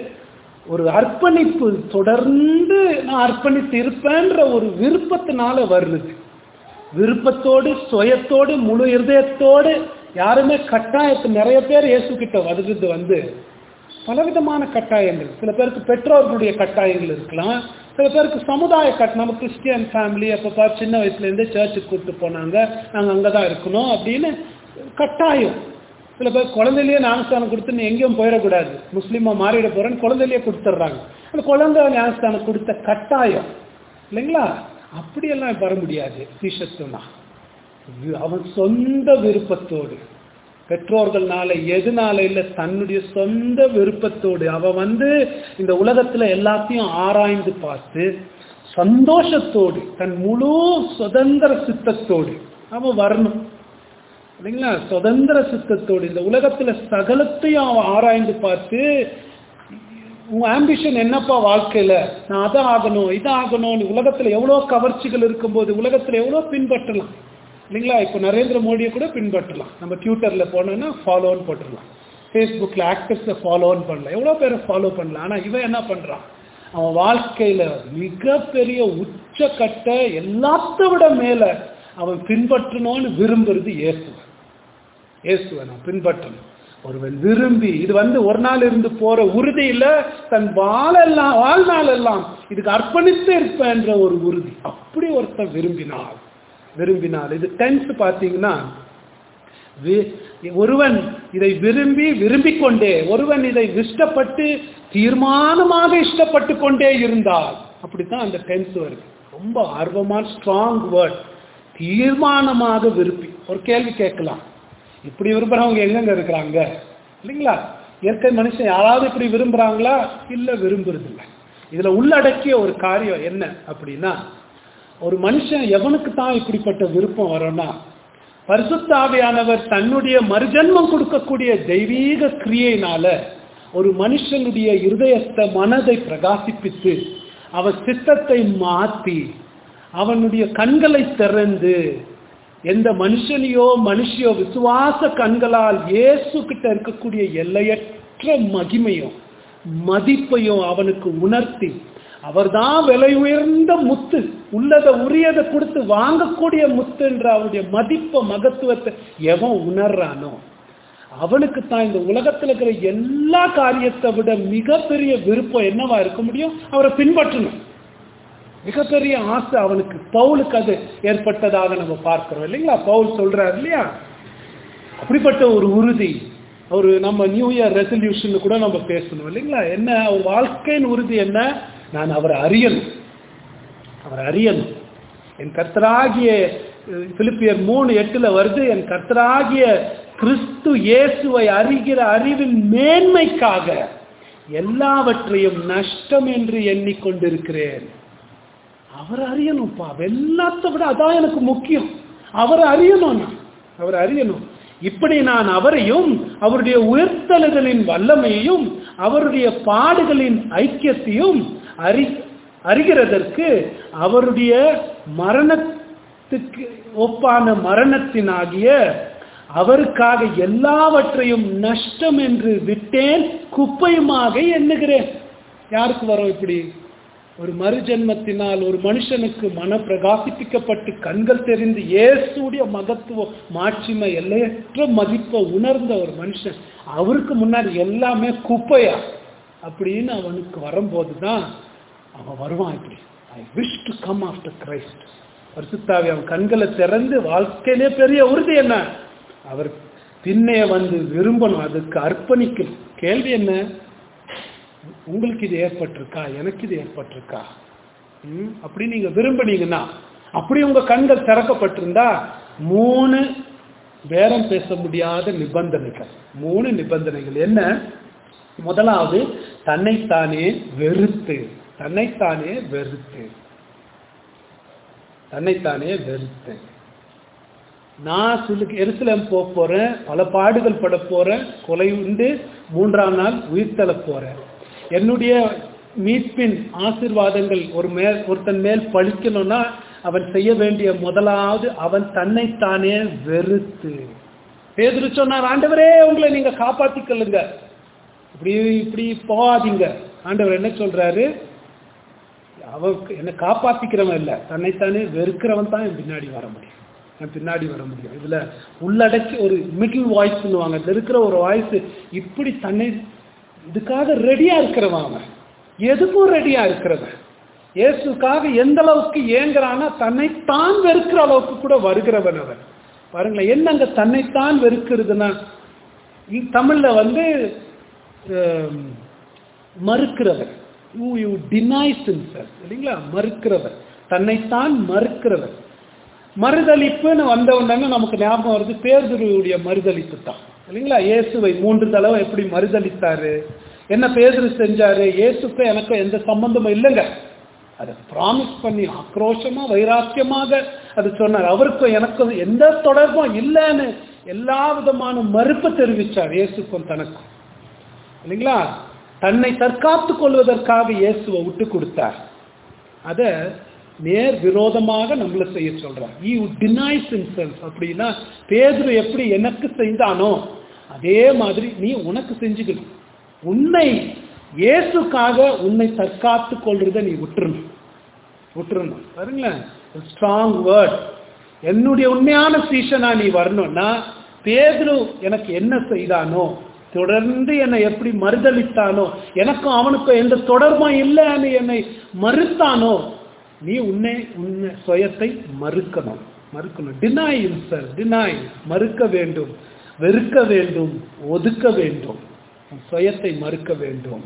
ஒரு அர்ப்பணிப்பு தொடர்ந்து நான் அர்ப்பணித்து இருப்பேன்ற ஒரு விருப்பத்தினால வருது விருப்பத்தோடு சுயத்தோடு முழு இருதயத்தோடு யாருமே கட்டாயத்து நிறைய பேர் இயேசு கிட்ட வருகிறது வந்து பலவிதமான கட்டாயங்கள் சில பேருக்கு பெற்றோர்களுடைய கட்டாயங்கள் இருக்கலாம் சில பேருக்கு சமுதாய கட் நம்ம கிறிஸ்டியன் ஃபேமிலி அப்போ பார்த்து சின்ன வயசுலேருந்தே சர்ச்சுக்கு கூப்பிட்டு போனாங்க நாங்கள் அங்கே தான் இருக்கணும் அப்படின்னு கட்டாயம் சில பேர் குழந்தையிலேயே ஞானஸ்தானம் கொடுத்து நீ எங்கேயும் போயிடக்கூடாது முஸ்லீமா மாறிட போறேன்னு குழந்தையிலேயே கொடுத்துட்றாங்க அந்த குழந்தை ஞானஸ்தானம் கொடுத்த கட்டாயம் இல்லைங்களா அப்படியெல்லாம் வர முடியாது சீஷத்துனா அவன் சொந்த விருப்பத்தோடு பெற்றோர்கள்னால எதுனால இல்லை தன்னுடைய சொந்த விருப்பத்தோடு அவ வந்து இந்த உலகத்துல எல்லாத்தையும் ஆராய்ந்து பார்த்து சந்தோஷத்தோடு தன் முழு சுதந்திர சித்தத்தோடு அவன் வரணும் இல்லைங்களா சுதந்திர சித்தத்தோடு இந்த உலகத்துல சகலத்தையும் அவன் ஆராய்ந்து பார்த்து உன் ஆம்பிஷன் என்னப்பா வாழ்க்கையில நான் அதை ஆகணும் இதை ஆகணும் உலகத்துல எவ்வளவு கவர்ச்சிகள் இருக்கும்போது உலகத்துல எவ்வளவு பின்பற்றலாம் இல்லைங்களா இப்போ நரேந்திர மோடியை கூட பின்பற்றலாம் நம்ம ட்விட்டர்ல போனோம்னா ஃபாலோன்னு போட்டுடலாம் ஃபேஸ்புக்கில் ஆக்டர்ஸை ஃபாலோன்னு பண்ணலாம் எவ்வளோ பேரை ஃபாலோ பண்ணலாம் ஆனால் இவன் என்ன பண்ணுறான் அவன் வாழ்க்கையில் மிகப்பெரிய உச்சக்கட்ட எல்லாத்த விட மேலே அவன் பின்பற்றணும்னு விரும்புறது இயேசுவன் இயேசுவன் நான் பின்பற்றணும் ஒருவன் விரும்பி இது வந்து ஒரு நாள் இருந்து போற உறுதியில தன் வாழெல்லாம் வாழ்நாள் எல்லாம் இதுக்கு அர்ப்பணித்து இருப்பேன்ற ஒரு உறுதி அப்படி ஒருத்தன் விரும்பினாள் விரும்பினால் இது டென்த் பார்த்தீங்கன்னா வி- ஒருவன் இதை விரும்பி விரும்பிக் கொண்டே ஒருவன் இதை இஷ்டப்பட்டு தீர்மானமாக இஷ்டப்பட்டு கொண்டே இருந்தால் அப்படித்தான் அந்த டென்ஸ் வருது ரொம்ப ஆர்வமான ஸ்ட்ராங் வேர்ட் தீர்மானமாக விரும்பி ஒரு கேள்வி கேட்கலாம் இப்படி விரும்புறவங்க எங்கெங்க இருக்கிறாங்க இல்லைங்களா இயற்கை மனுஷன் யாராவது இப்படி விரும்புறாங்களா இல்ல விரும்புறது இல்ல இதுல உள்ளடக்கிய ஒரு காரியம் என்ன அப்படின்னா ஒரு மனுஷன் எவனுக்கு தான் இப்படிப்பட்ட விருப்பம் வரும்னா பரிசுத்த ஆவியானவர் தன்னுடைய மறுஜன்மம் கொடுக்கக்கூடிய தெய்வீக கிரியையினால ஒரு மனுஷனுடைய இருதயத்தை மனதை பிரகாசிப்பித்து அவன் சித்தத்தை மாத்தி அவனுடைய கண்களை திறந்து எந்த மனுஷனையோ மனுஷியோ விசுவாச கண்களால் இயேசு கிட்ட இருக்கக்கூடிய எல்லையற்ற மகிமையும் மதிப்பையும் அவனுக்கு உணர்த்தி அவர்தான் விலை உயர்ந்த முத்து உள்ளதை உரியதை கொடுத்து வாங்கக்கூடிய முத்து என்ற அவருடைய மதிப்ப மகத்துவத்தை எவன் உணர்றானோ அவனுக்கு தான் இந்த உலகத்துல இருக்கிற எல்லா காரியத்தை விட மிகப்பெரிய விருப்பம் என்னவா இருக்க முடியும் அவரை பின்பற்றணும் மிகப்பெரிய ஆசை அவனுக்கு பவுலுக்கு அது ஏற்பட்டதாக நம்ம பார்க்கிறோம் இல்லைங்களா பவுல் சொல்றாரு இல்லையா அப்படிப்பட்ட ஒரு உறுதி ஒரு நம்ம நியூ இயர் ரெசல்யூஷன் கூட நம்ம பேசணும் இல்லைங்களா என்ன ஒரு வாழ்க்கையின் உறுதி என்ன நான் அவரை அறியணும் அவர் அறியணும் என் கர்த்தராகிய அஹ், பிலிப்பியர் மூணு எட்டுல வருது என் கர்த்தராகிய கிறிஸ்து இயேசுவை அறிகிற அறிவின் மேன்மைக்காக எல்லாவற்றையும் நஷ்டம் என்று எண்ணிக்கொண்டிருக்கிறேன் அவர் அறியணும்ப்பா எல்லாத்த விட அதான் எனக்கு முக்கியம் அவர் அறியணும் நான் அவர் அறியணும் இப்படி நான் அவரையும் அவருடைய உயர்த்தலுதலின் வல்லமையையும் அவருடைய பாடுகளின் ஐக்கியத்தையும் அறி அறிகிறதற்கு அவருடைய மரணத்துக்கு ஒப்பான மரணத்தினாகிய அவருக்காக எல்லாவற்றையும் நஷ்டம் என்று விட்டேன் குப்பையுமாக எண்ணுகிறேன் யாருக்கு வரும் இப்படி ஒரு மறுஜென்மத்தினால் ஒரு மனுஷனுக்கு மன பிரகாசிப்பிக்கப்பட்டு கண்கள் தெரிந்து இயேசுடைய மகத்துவம் மாட்சிமை எல்லையற்ற மதிப்பை உணர்ந்த ஒரு மனுஷன் அவருக்கு முன்னாடி எல்லாமே குப்பையா அப்படின்னு அவனுக்கு வரும்போது தான் அவன் வருவான் இப்படி I wish to come after Christ பரிசுத்தாவி அவன் கண்களை திறந்து வாழ்க்கையிலே பெரிய உறுதி என்ன அவர் பின்னே வந்து விரும்பணும் அதுக்கு அர்ப்பணிக்கணும் கேள்வி என்ன உங்களுக்கு இது ஏற்பட்டிருக்கா எனக்கு இது ஏற்பட்டிருக்கா ம், அப்படி நீங்க விரும்புனீங்கன்னா அப்படி உங்க கண்கள் திறக்கப்பட்டிருந்தா மூணு பேரம் பேச முடியாத நிபந்தனைகள் மூணு நிபந்தனைகள் என்ன முதலாவது தன்னைத்தானே வெறுத்து தன்னைத்தானே வெறுத்து தன்னைத்தானே வெறுத்து நான் சிலுக்கு எருசலேம் போக போறேன் பல பாடுகள் பட போறேன் கொலை உண்டு மூன்றாம் நாள் உயிர்த்தல போறேன் என்னுடைய மீட்பின் ஆசீர்வாதங்கள் ஒரு மேல் ஒருத்தன் மேல் பழிக்கணும்னா அவன் செய்ய வேண்டிய முதலாவது அவன் தன்னைத்தானே வெறுத்து பேதுரு சொன்னார் ஆண்டவரே உங்களை நீங்க காப்பாத்திக்கலுங்க இப்படி இப்படி போகாதீங்க ஆண்டவர் என்ன சொல்றாரு அவன் என்னை காப்பாத்திக்கிறவன் இல்ல தன்னைத்தானே வெறுக்கிறவன் தான் என் பின்னாடி வர முடியும் என் பின்னாடி வர முடியும் இதுல உள்ளடக்கி ஒரு மிடில் வாய்ஸ் சொல்லுவாங்க இதுல இருக்கிற ஒரு வாய்ஸ் இப்படி தன்னை இதுக்காக ரெடியா இருக்கிறவன் அவன் எதுக்கும் ரெடியா இருக்கிறவன் இயேசுக்காக எந்த அளவுக்கு ஏங்குறானா தன்னைத்தான் வெறுக்கிற அளவுக்கு கூட வருகிறவன் அவன் பாருங்களேன் என்ன அங்க தன்னைத்தான் வெறுக்கிறதுனா இ- தமிழ்ல வந்து ஆம், மறுக்கிறவர் யூ யூ டினைஸ் himself இல்லைங்களா மறுக்கிறவர் தன்னைத்தான் மறுக்கிறவர் மறுதளிப்புன்னு வந்த உடனே நமக்கு ஞாபகம் வருது பேர்துருவுடைய மறுதளிப்பு தான் இல்லைங்களா இயேசுவை மூன்று தடவை எப்படி மறுதளித்தாரு என்ன பேதுரு செஞ்சாரு இயேசுக்கு எனக்கு எந்த சம்பந்தமும் இல்லைங்க அதை ப்ராமிஸ் பண்ணி ஆக்ரோஷமா வைராக்கியமாக அது சொன்னார் அவருக்கும் எனக்கும் எந்த தொடர்பும் இல்லைன்னு எல்லா விதமான மறுப்பு தெரிவிச்சார் இயேசுக்கும் தனக்கும் இல்லைங்களா தன்னை தற்காத்துக் கொள்வதற்காக இயேசுவை விட்டு கொடுத்தார் அத நேர் விரோதமாக நம்மள செய்ய சொல்றார் யூ டினைஸ் himself அப்படின்னா பேதுரு எப்படி எனக்கு செய்தானோ அதே மாதிரி நீ உனக்கு செஞ்சுக்கணும் உன்னை இயேசுக்காக உன்னை தற்காத்துக் கொள்றதை நீ விட்டுறணும் விட்டுறணும் பாருங்களேன் ஸ்ட்ராங் வேர்ட் என்னுடைய உண்மையான சீஷனா நீ வரணும்னா பேதுரு எனக்கு என்ன செய்தானோ தொடர்ந்து என்னை எப்படி மறுதளித்தானோ எனக்கும் அவனுக்கும் எந்த தொடர்பும் இல்லைன்னு என்னை மறுத்தானோ நீ உன்னை உன்னை சுயத்தை மறுக்கணும் மறுக்கணும் டினாய் சார் டினாய் மறுக்க வேண்டும் வெறுக்க வேண்டும் ஒதுக்க வேண்டும் உன் சுயத்தை மறுக்க வேண்டும்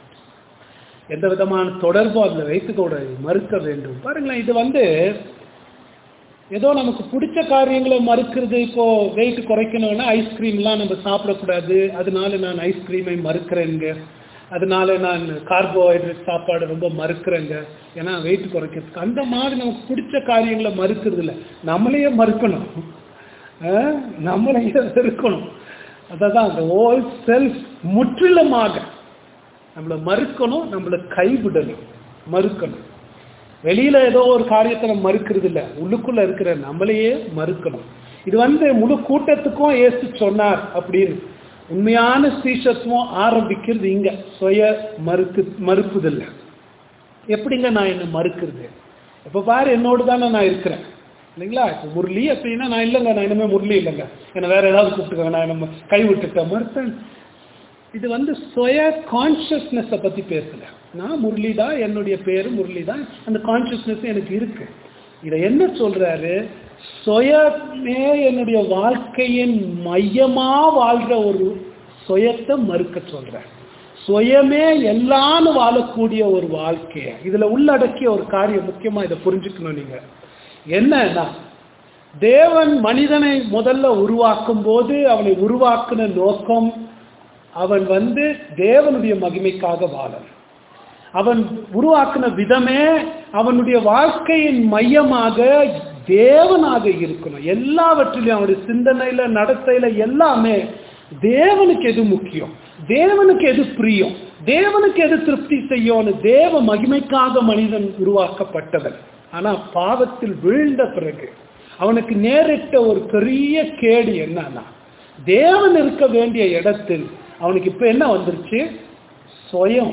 எந்த விதமான தொடர்பும் அதில் வைத்துக்கூட மறுக்க வேண்டும் பாருங்களேன் இது வந்து ஏதோ நமக்கு பிடிச்ச காரியங்களை மறுக்கிறது இப்போ வெயிட் குறைக்கணும்னா ஐஸ்கிரீம்லாம் நம்ம சாப்பிடக்கூடாது அதனால நான் ஐஸ்கிரீமை மறுக்கிறேங்க அதனால நான் கார்போஹைட்ரேட் சாப்பாடு ரொம்ப மறுக்கிறேங்க ஏன்னா வெயிட் குறைக்கிறதுக்கு அந்த மாதிரி நமக்கு பிடிச்ச காரியங்களை மறுக்கிறது இல்லை நம்மளையே மறுக்கணும் ஆஹ், நம்மளையே வெறுக்கணும் அதான் அந்த ஓல் செல்ஃப் முற்றிலுமாக நம்மளை மறுக்கணும் நம்மளை கைவிடணும் மறுக்கணும் வெளியில ஏதோ ஒரு காரியத்தை நம்ம மறுக்கிறது இல்ல உள்ளுக்குள்ள இருக்கிற நம்மளையே மறுக்கணும் இது வந்து முழு கூட்டத்துக்கும் ஏசு சொன்னார் அப்படின்னு உண்மையான சீஷத்துவம் ஆரம்பிக்கிறது இங்க சுய மறுக்கு மறுப்புதில்லை எப்படிங்க நான் என்ன மறுக்கிறது இப்ப பாரு என்னோடு தானே நான் இருக்கிறேன் இல்லைங்களா இப்போ முரளி அப்படின்னா நான் இல்லைங்க நான் இனிமே முரளி இல்லைங்க என்னை வேற ஏதாவது கூப்பிட்டுக்கோங்க நான் நம்ம கை விட்டுட்டேன் மறுத்தேன் இது வந்து சுய கான்ஷியஸ்னஸை பத்தி பேசல நான் முரளி தான் என்னுடைய பேரு முரளி தான் அந்த கான்ஷியஸ்னஸ் எனக்கு இருக்கு இதை என்ன சொல்றாரு சுயமே என்னுடைய வாழ்க்கையின் மையமா வாழ்ற ஒரு சுயத்தை மறுக்க சொல்றார் சுயமே எல்லான்னு வாழக்கூடிய ஒரு வாழ்க்கைய இதுல உள்ளடக்கிய ஒரு காரியம் முக்கியமா இதை புரிஞ்சுக்கணும் நீங்க என்னன்னா தேவன் மனிதனை முதல்ல உருவாக்கும் போது அவனை உருவாக்குன நோக்கம் அவன் வந்து தேவனுடைய மகிமைக்காக வாழணும் அவன் உருவாக்கின விதமே அவனுடைய வாழ்க்கையின் மையமாக தேவனாக இருக்கணும் எல்லாவற்றிலும் அவனுடைய சிந்தனையில நடத்தையில எல்லாமே தேவனுக்கு எது முக்கியம் தேவனுக்கு எது பிரியம் தேவனுக்கு எது திருப்தி செய்யும்னு தேவ மகிமைக்காக மனிதன் உருவாக்கப்பட்டவன் ஆனா பாவத்தில் வீழ்ந்த பிறகு அவனுக்கு நேரிட்ட ஒரு பெரிய கேடு என்னன்னா தேவன் இருக்க வேண்டிய இடத்தில் அவனுக்கு இப்ப என்ன வந்துருச்சு சுயம்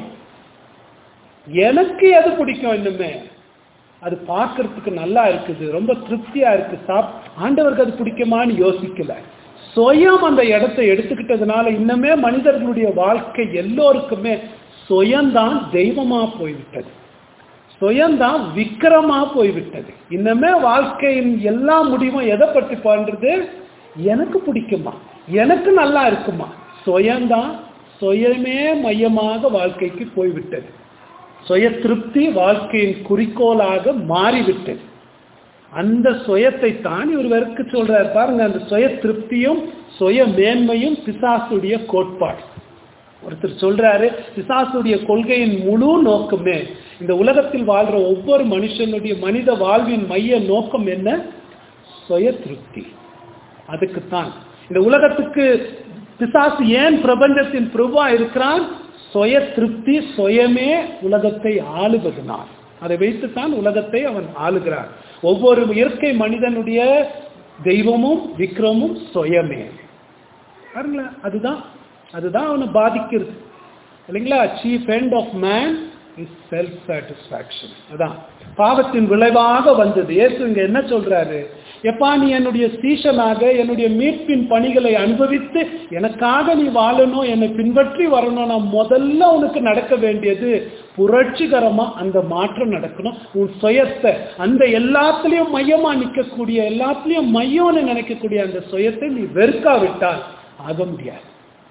எனக்கு எது பிடிக்கும் இன்னுமே அது பார்க்கறதுக்கு நல்லா இருக்குது ரொம்ப திருப்தியா இருக்கு சாப் ஆண்டவருக்கு அது பிடிக்குமான்னு யோசிக்கல சுயம் அந்த இடத்தை எடுத்துக்கிட்டதுனால இன்னுமே மனிதர்களுடைய வாழ்க்கை எல்லோருக்குமே சுயம்தான் தெய்வமா போய்விட்டது சுயம்தான் விக்கிரமா போய்விட்டது இன்னமே வாழ்க்கையின் எல்லா முடிவும் எதை பற்றி பண்றது எனக்கு பிடிக்குமா எனக்கு நல்லா இருக்குமா சுயம்தான் சுயமே மையமாக வாழ்க்கைக்கு போய்விட்டது சுய திருப்தி வாழ்க்கையின் குறிக்கோளாக மாறிவிட்டது அந்த சுயத்தை தான் இவர் வெறுக்க சொல்றாரு பாருங்க அந்த சுய திருப்தியும் சுய மேன்மையும் பிசாசுடைய கோட்பாடு ஒருத்தர் சொல்றாரு பிசாசுடைய கொள்கையின் முழு நோக்கமே இந்த உலகத்தில் வாழ்ற ஒவ்வொரு மனுஷனுடைய மனித வாழ்வின் மைய நோக்கம் என்ன சுய திருப்தி அதுக்குத்தான் இந்த உலகத்துக்கு பிசாசு ஏன் பிரபஞ்சத்தின் பிரபுவா இருக்கிறான் சுய திருப்தி சுயமே உலகத்தை ஆளுவதனால் அதை வைத்துத்தான் உலகத்தை அவன் ஆளுகிறான் ஒவ்வொரு இயற்கை மனிதனுடைய தெய்வமும் விக்ரமும் சுயமே பாருங்களேன் அதுதான் அதுதான் அவனை பாதிக்கிறது இல்லைங்களா chief end of man is self satisfaction அதான் பாவத்தின் விளைவாக வந்தது இயேசு இங்க என்ன சொல்றாரு எப்பா நீ என்னுடைய சீஷனாக என்னுடைய மீட்பின் பணிகளை அனுபவித்து எனக்காக நீ வாழணும் என்னை பின்பற்றி வரணும் நான் முதல்ல உனக்கு நடக்க வேண்டியது புரட்சிகரமா அந்த மாற்றம் நடக்கணும் உன் சுயத்தை அந்த எல்லாத்துலயும் மையமா நிற்கக்கூடிய எல்லாத்துலயும் மையம்னு நினைக்கக்கூடிய அந்த சுயத்தை நீ வெறுக்காவிட்டால் ஆக முடியாது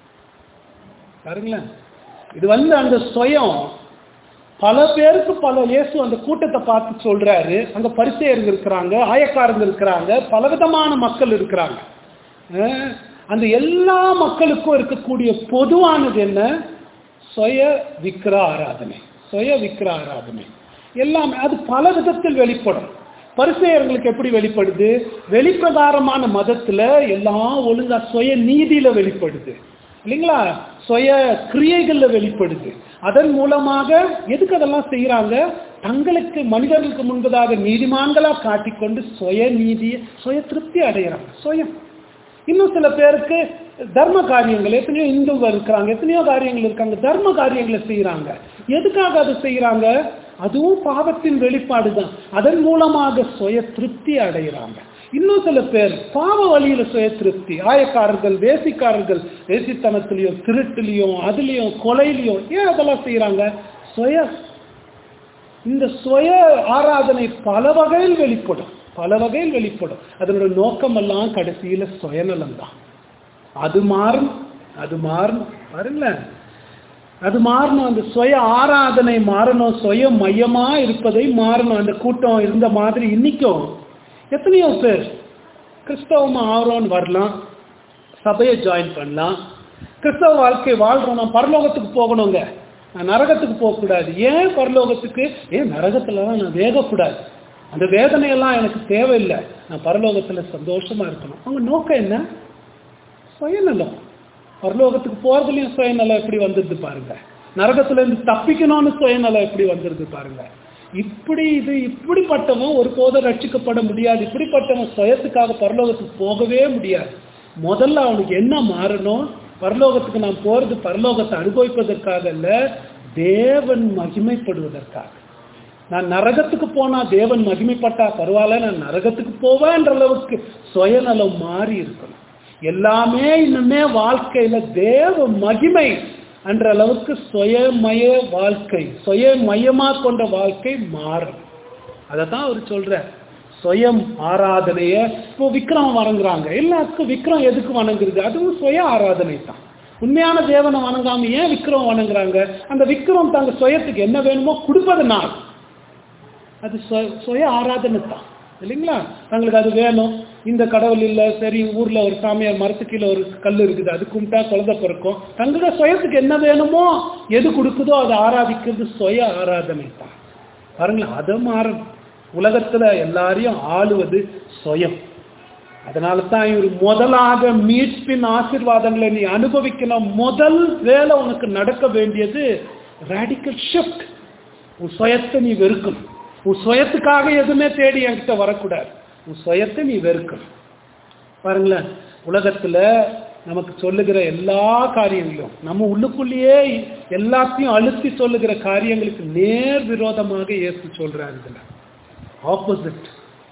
பாருங்களேன் இது வந்து அந்த சுயம் பல பேருக்கு பல இயேசு அந்த கூட்டத்தை பார்த்து சொல்றாரு அங்க பரிசெயருங்க இருக்கிறாங்க ஆயக்காரங்க இருக்கிறாங்க பலவிதமான மக்கள் இருக்கிறாங்க அஹ் அந்த எல்லா மக்களுக்கும் இருக்கக்கூடிய பொதுவானது என்ன சுய விக்கிர ஆராதனை சுய விக்கிர ஆராதனை எல்லாமே அது பல விதத்தில் வெளிப்படும் பரிசெயர்களுக்கு எப்படி வெளிப்படுது வெளிப்பிரகாரமான மதத்துல எல்லாம் ஒழுங்கா சுய நீதியில வெளிப்படுது இல்லைங்களா சுய கிரியைகள்ல வெளிப்படுது அதன் மூலமாக எதுக்கு அதெல்லாம் செய்யறாங்க தங்களுக்கு மனிதர்களுக்கு முன்பதாக நீதிமான்களா காட்டிக்கொண்டு சுய நீதியை சுய திருப்தி அடைகிறாங்க சுயம் இன்னும் சில பேருக்கு தர்ம காரியங்கள் எத்தனையோ இந்துங்க இருக்கிறாங்க எத்தனையோ காரியங்கள் இருக்காங்க தர்ம காரியங்களை செய்யறாங்க எதுக்காக அதை செய்யறாங்க அதுவும் பாவத்தின் வெளிப்பாடு தான் அதன் மூலமாக சுய திருப்தி அடைகிறாங்க இன்னும் சில பேர் பாவ வழியில சுய திருப்தி ஆயக்காரர்கள் வேசிக்காரர்கள் வேசித்தனத்திலையும் திருட்டுலையும் அதுலயும் கொலையிலையும் ஏன் அதெல்லாம் செய்யறாங்க சுய இந்த சுய ஆராதனை பல வகையில் வெளிப்படும் பல வகையில் வெளிப்படும் அதனுடைய நோக்கம் எல்லாம் கடைசியில சுயநலம் தான் அது மாறும் அது மாறணும் பாருங்களேன் அது மாறணும் அந்த சுய ஆராதனை மாறணும் சுய மையமா இருப்பதை மாறணும் அந்த கூட்டம் இருந்த மாதிரி இன்னைக்கும் எத்தனையோ பேர் கிறிஸ்தவமா ஆகிறோன்னு வரலாம் சபையை ஜாயின் பண்ணலாம் கிறிஸ்தவ வாழ்க்கை வாழ்றோம் நான் பரலோகத்துக்கு போகணுங்க நான் நரகத்துக்கு போகக்கூடாது ஏன் பரலோகத்துக்கு ஏன் நரகத்துலலாம் நான் வேகக்கூடாது அந்த வேதனையெல்லாம் எனக்கு தேவையில்லை நான் பரலோகத்துல சந்தோஷமா இருக்கணும் அவங்க நோக்கம் என்ன சுயநலம் பரலோகத்துக்கு போறதுலயும் சுயநலம் எப்படி வந்துருது பாருங்க நரகத்துல இருந்து தப்பிக்கணும்னு சுயநலம் எப்படி வந்துருது பாருங்க இப்படி இது இப்படிப்பட்டவன் ஒரு போதும் ரட்சிக்கப்பட முடியாது இப்படிப்பட்டவன் சுயத்துக்காக பரலோகத்துக்கு போகவே முடியாது முதல்ல அவனுக்கு என்ன மாறணும் பரலோகத்துக்கு நான் போறது பரலோகத்தை அனுபவிப்பதற்காக இல்ல தேவன் மகிமைப்படுவதற்காக நான் நரகத்துக்கு போனா தேவன் மகிமைப்பட்டா பரவாயில்ல நான் நரகத்துக்கு போவேன்ற அளவுக்கு சுயநலம் மாறி இருக்கணும் எல்லாமே இன்னுமே வாழ்க்கையில தேவ மகிமை என்ற அளவுக்கு சுயமய வாழ்க்கை சுயமயமா கொண்ட வாழ்க்கை மாறும் அதை தான் அவர் சொல்றார் சுயம் ஆராதனைய இப்போ விக்ரம் வணங்குறாங்க எல்லாத்துக்கும் விக்ரம் எதுக்கு வணங்குறது அதுவும் சுய ஆராதனை தான் உண்மையான தேவனை வணங்காம ஏன் விக்ரம் வணங்குறாங்க அந்த விக்ரம் தங்க சுயத்துக்கு என்ன வேணுமோ கொடுப்பதனால் அது சுய- சுய ஆராதனை தான் இல்லைங்களா தங்களுக்கு அது வேணும் இந்த கடவுள் இல்லை சரி ஊர்ல ஒரு சாமியார் மரத்து கீழே ஒரு கல் இருக்குது அது கும்பிட்டா குழந்தை பிறக்கும் தங்களோட சுயத்துக்கு என்ன வேணுமோ எது கொடுக்குதோ அதை ஆராதிக்கிறது சுய ஆராதனை தான் பாருங்களேன் அதை மாறும் உலகத்துல எல்லாரையும் ஆளுவது சுயம் அதனால தான் இவர் முதலாக மீட்பின் ஆசீர்வாதங்களை நீ அனுபவிக்கணும் முதல் வேலை உனக்கு நடக்க வேண்டியது ரேடிக்கல் ஷிஃப்ட் உன் சுயத்தை நீ வெறுக்கணும் உன் சுயத்துக்காக எதுவுமே தேடி என்கிட்ட வரக்கூடாது உன் சுயத்தை நீ வெறுக்கணும் பாருங்களேன் உலகத்துல நமக்கு சொல்லுகிற எல்லா காரியங்களும் நம்ம உள்ளுக்குள்ளேயே எல்லாத்தையும் அழுத்தி சொல்லுகிற காரியங்களுக்கு நேர் விரோதமாக இயேசு சொல்றாரு இதுல ஆப்போசிட்